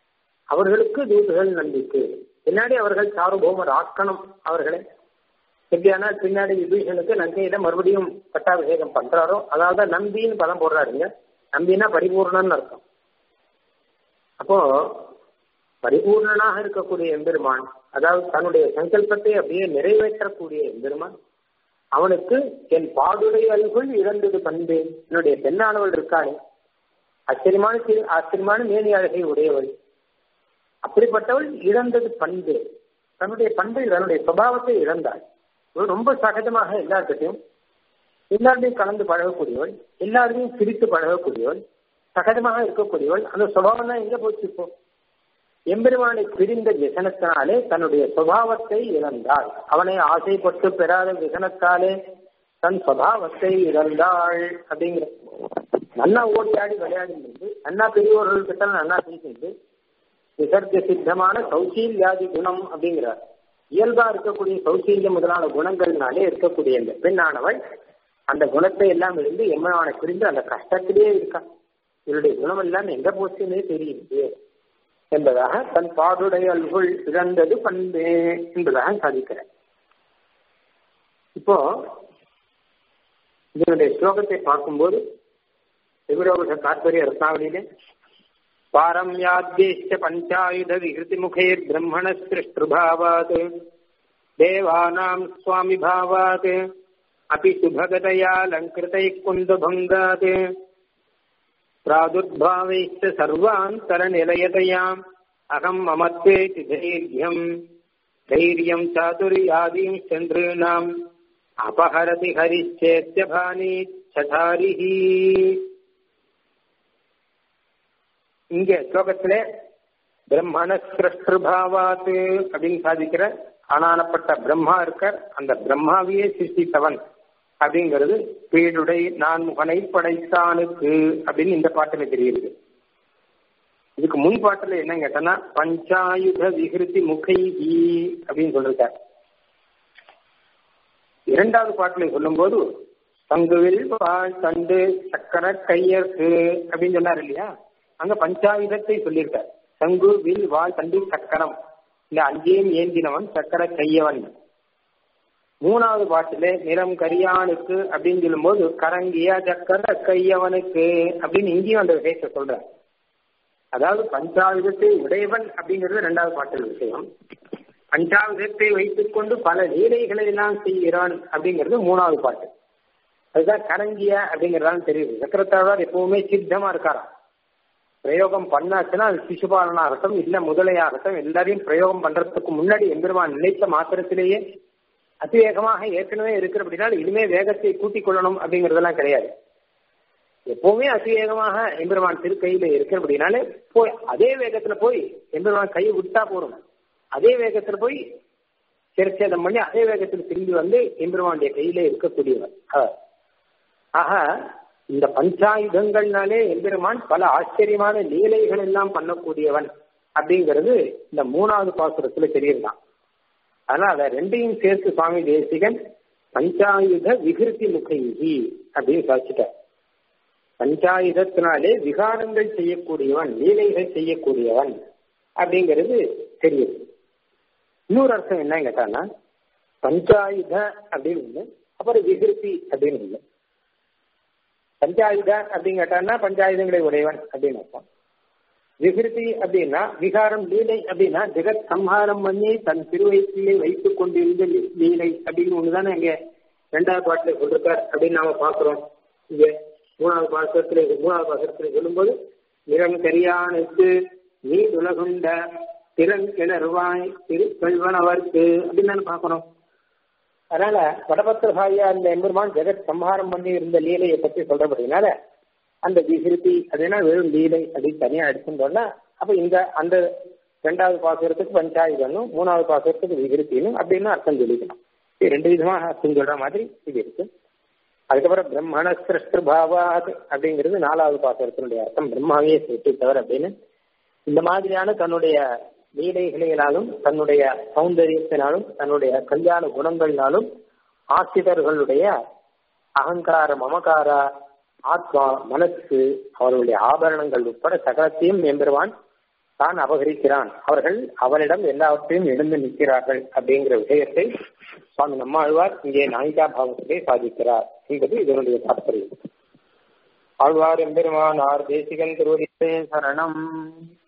அவர்களுக்கு தூதுகள் நம்பிக்கை பின்னாடி அவர்கள் சார்போமர் ஆக்கணும் அவர்களை எப்படியானால் பின்னாடி விபீஷனுக்கு லங்கையில மறுபடியும் பட்டாபிஷேகம் பண்றாரோ அதாவது நம்பின்னு பதம் போடுறாருங்க நம்பினா பரிபூர்ணன்னு அர்த்தம் அப்போ பரிபூர்ணனாக இருக்கக்கூடிய எம்பெருமான் அதாவது தன்னுடைய சங்கல்பத்தை அப்படியே நிறைவேற்றக்கூடிய எம்பெருமான் அவனுக்கு என் பாடுடைய அல்குள் இழந்தது பண்பு என்னுடைய பெண்ணானவள் இருக்காளே ஆச்சரியமான திரு ஆச்சரியமான மேனி அழகை உடையவள் அப்படிப்பட்டவள் இழந்தது பண்பு தன்னுடைய பண்பை தன்னுடைய சுபாவத்தை இழந்தாள் இவள் ரொம்ப சகஜமாக எல்லார்கிட்டையும் எல்லாருடையும் கலந்து பழகக்கூடியவள் எல்லாருடையும் சிரித்து பழகக்கூடியவள் சகஜமாக இருக்கக்கூடியவள் அந்த சுபாவம் தான் எங்க போச்சு இப்போ எம்பெருமானை பிரிந்த விசனத்தினாலே தன்னுடைய சுபாவத்தை இழந்தாள் அவனை ஆசைப்பட்டு பெறாத விசனத்தாலே தன் சுபாவத்தை இழந்தாள் அப்படிங்கிற நன்னா ஓடி ஆடி விளையாடி இருந்து நன்னா பெரியவர்கள் கிட்ட நன்னா பேசிட்டு விசர்க்க சித்தமான சௌசீல்யாதி குணம் அப்படிங்கிறார் இயல்பா இருக்கக்கூடிய சௌசீல்யம் முதலான குணங்கள்னாலே இருக்கக்கூடிய இந்த பெண்ணானவள் அந்த குணத்தை எல்லாம் இருந்து எம்மனை பிரிந்து அந்த கஷ்டத்திலேயே இருக்கா இவருடைய குணம் எல்லாம் எங்க போச்சுன்னே தெரியுது என்பதாக தன் பாடுடைய அல்குள் இழந்தது பண்பு என்பதாக சாதிக்கிறார் இப்போ இதனுடைய ஸ்லோகத்தை பார்க்கும்போது எதிரோக தாற்பரிய ரத்னாவளியிலே पारम्याद्यैश्च पञ्चायुधविहृतिमुखैर्ब्रह्मणसृष्टृभावात् देवानाम् स्वामिभावात् अपि सुभगतयालङ्कृतैः कुन्दभङ्गात् प्रादुर्भावैश्च सर्वान्तरनिलयतयाम् अहम् ममत्वेति धैर्यम् धैर्यम् चातुर्यादींश्च नॄणाम् अपहरति हरिश्चेत्यभानी चठारिः இங்க ஸ்லோகத்திலே பிரம்மண சிருஷ்டிருபாவாத்து அப்படின்னு சாதிக்கிற ஆனானப்பட்ட பிரம்மா இருக்கார் அந்த பிரம்மாவையே சிருஷ்டித்தவன் அப்படிங்கிறது பீடுடை நான் முகனை படைத்தானுக்கு அப்படின்னு இந்த பாட்டுல தெரியுது இதுக்கு முன் பாட்டுல என்ன கேட்டனா பஞ்சாயுத விகிருதி முகைஹி அப்படின்னு சொல்லிருக்கார் இரண்டாவது பாட்டுல சொல்லும்போது தங்குவில் வாழ் தண்டு சக்கர கையர்க்கு அப்படின்னு சொன்னார் இல்லையா அங்க பஞ்சாயுதத்தை சொல்லியிருக்கார் சங்கு வில் வால் தண்டு சக்கரம் இந்த அஞ்சையும் ஏந்தினவன் சக்கர கையவன் மூணாவது பாட்டுல நிறம் கரியானுக்கு அப்படின்னு சொல்லும்போது கரங்கிய சக்கர கையவனுக்கு அப்படின்னு இங்கேயும் அந்த விஷயத்தை சொல்ற அதாவது பஞ்சாயுதத்தை உடையவன் அப்படிங்கிறது ரெண்டாவது பாட்டில் விஷயம் பஞ்சாயுதத்தை வைத்துக் கொண்டு பல லீலைகளை எல்லாம் செய்கிறான் அப்படிங்கிறது மூணாவது பாட்டு அதுதான் கரங்கிய அப்படிங்கறதாலும் தெரியுது சக்கரத்தாழ்வார் எப்பவுமே சித்தமா இருக்காராம் பிரயோகம் பண்ணாச்சுன்னா அது சிசுபாலனாகட்டும் இல்ல முதலையாகட்டும் எல்லாரையும் பிரயோகம் பண்றதுக்கு முன்னாடி எம்பெருமான் நினைத்த மாத்திரத்திலேயே அதிவேகமாக ஏற்கனவே இருக்கிற அப்படின்னா இனிமே வேகத்தை கூட்டிக் கொள்ளணும் அப்படிங்கறதெல்லாம் கிடையாது எப்பவுமே அதிவேகமாக எம்பெருமான் திருக்கையில இருக்கிற அப்படின்னாலே போய் அதே வேகத்துல போய் எம்பெருமான் கையை விட்டா போறோம் அதே வேகத்துல போய் சிரச்சேதம் பண்ணி அதே வேகத்தில் திரும்பி வந்து எம்பெருமானுடைய கையில இருக்கக்கூடியவர் ஆக இந்த பஞ்சாயுதங்கள்னாலே எம்பெருமான் பல ஆச்சரியமான லீலைகள் எல்லாம் பண்ணக்கூடியவன் அப்படிங்கிறது இந்த மூணாவது பாசுரத்துல தெரியலாம் அதனால அதை ரெண்டையும் சேர்த்து சுவாமி தேசிகன் பஞ்சாயுத விகிருத்தி முகைகி அப்படின்னு சாதிச்சிட்டார் பஞ்சாயுதத்தினாலே விகாரங்கள் செய்யக்கூடியவன் லீலைகள் செய்யக்கூடியவன் அப்படிங்கிறது தெரியுது இன்னொரு அர்த்தம் என்ன கேட்டான்னா பஞ்சாயுத அப்படின்னு இல்லை அப்புறம் விகிருத்தி அப்படின்னு இல்லை பஞ்சாயுத அப்படின்னு கேட்டான்னா பஞ்சாயுதங்களை உடையவன் அப்படின்னு அர்த்தம் விகிருதி அப்படின்னா விகாரம் லீலை அப்படின்னா ஜெகத் சம்ஹாரம் பண்ணி தன் திருவயிற்றிலே வைத்துக் கொண்டிருந்த லீலை அப்படின்னு ஒண்ணுதானே இங்க ரெண்டாவது பாட்டுல சொல்லிருக்கார் அப்படின்னு நாம பாக்குறோம் இங்க மூணாவது பாசத்துல மூணாவது பாசத்துல சொல்லும்போது நிறம் கரியானுக்கு நீ உலகுண்ட திறன் கிணறுவாய் திருக்கல்வனவர்க்கு அப்படின்னு பாக்குறோம் அதனால வடபத்திரசாயா அந்த எம்பெருமான் ஜெகத் சம்ஹாரம் பண்ணி இருந்த லீலையை பத்தி சொல்றபடினால அந்த விகிருதி அப்படின்னா வெறும் லீலை அப்படின்னு தனியா எடுத்துட்டோம்னா அப்ப இந்த அந்த ரெண்டாவது பாசுரத்துக்கு பஞ்சாயுதனும் மூணாவது பாசுரத்துக்கு விகிருத்தினும் அப்படின்னு அர்த்தம் சொல்லிக்கணும் இது ரெண்டு விதமாக அர்த்தம் சொல்ற மாதிரி இது இருக்கு அதுக்கப்புறம் பிரம்மண சிருஷ்டிபாவாத் அப்படிங்கிறது நாலாவது பாசுரத்தினுடைய அர்த்தம் பிரம்மாவே சிருஷ்டித்தவர் அப்படின்னு இந்த மாதிரியான தன்னுடைய லீலைகளினாலும் தன்னுடைய சௌந்தரியத்தினாலும் தன்னுடைய கல்யாண குணங்களினாலும் ஆசிரியர்களுடைய அகங்கார மமகார ஆத்மா மனசு அவர்களுடைய ஆபரணங்கள் உட்பட சகலத்தையும் எம்பெருவான் தான் அபகரிக்கிறான் அவர்கள் அவளிடம் எல்லாவற்றையும் எழுந்து நிற்கிறார்கள் அப்படிங்கிற விஷயத்தை சுவாமி நம்மாழ்வார் இங்கே நாயிகா பாவத்திலே சாதிக்கிறார் என்பது இதனுடைய தாற்பயம் ஆழ்வார் எம்பெருமானார் தேசிகன் திருவடிப்பே சரணம்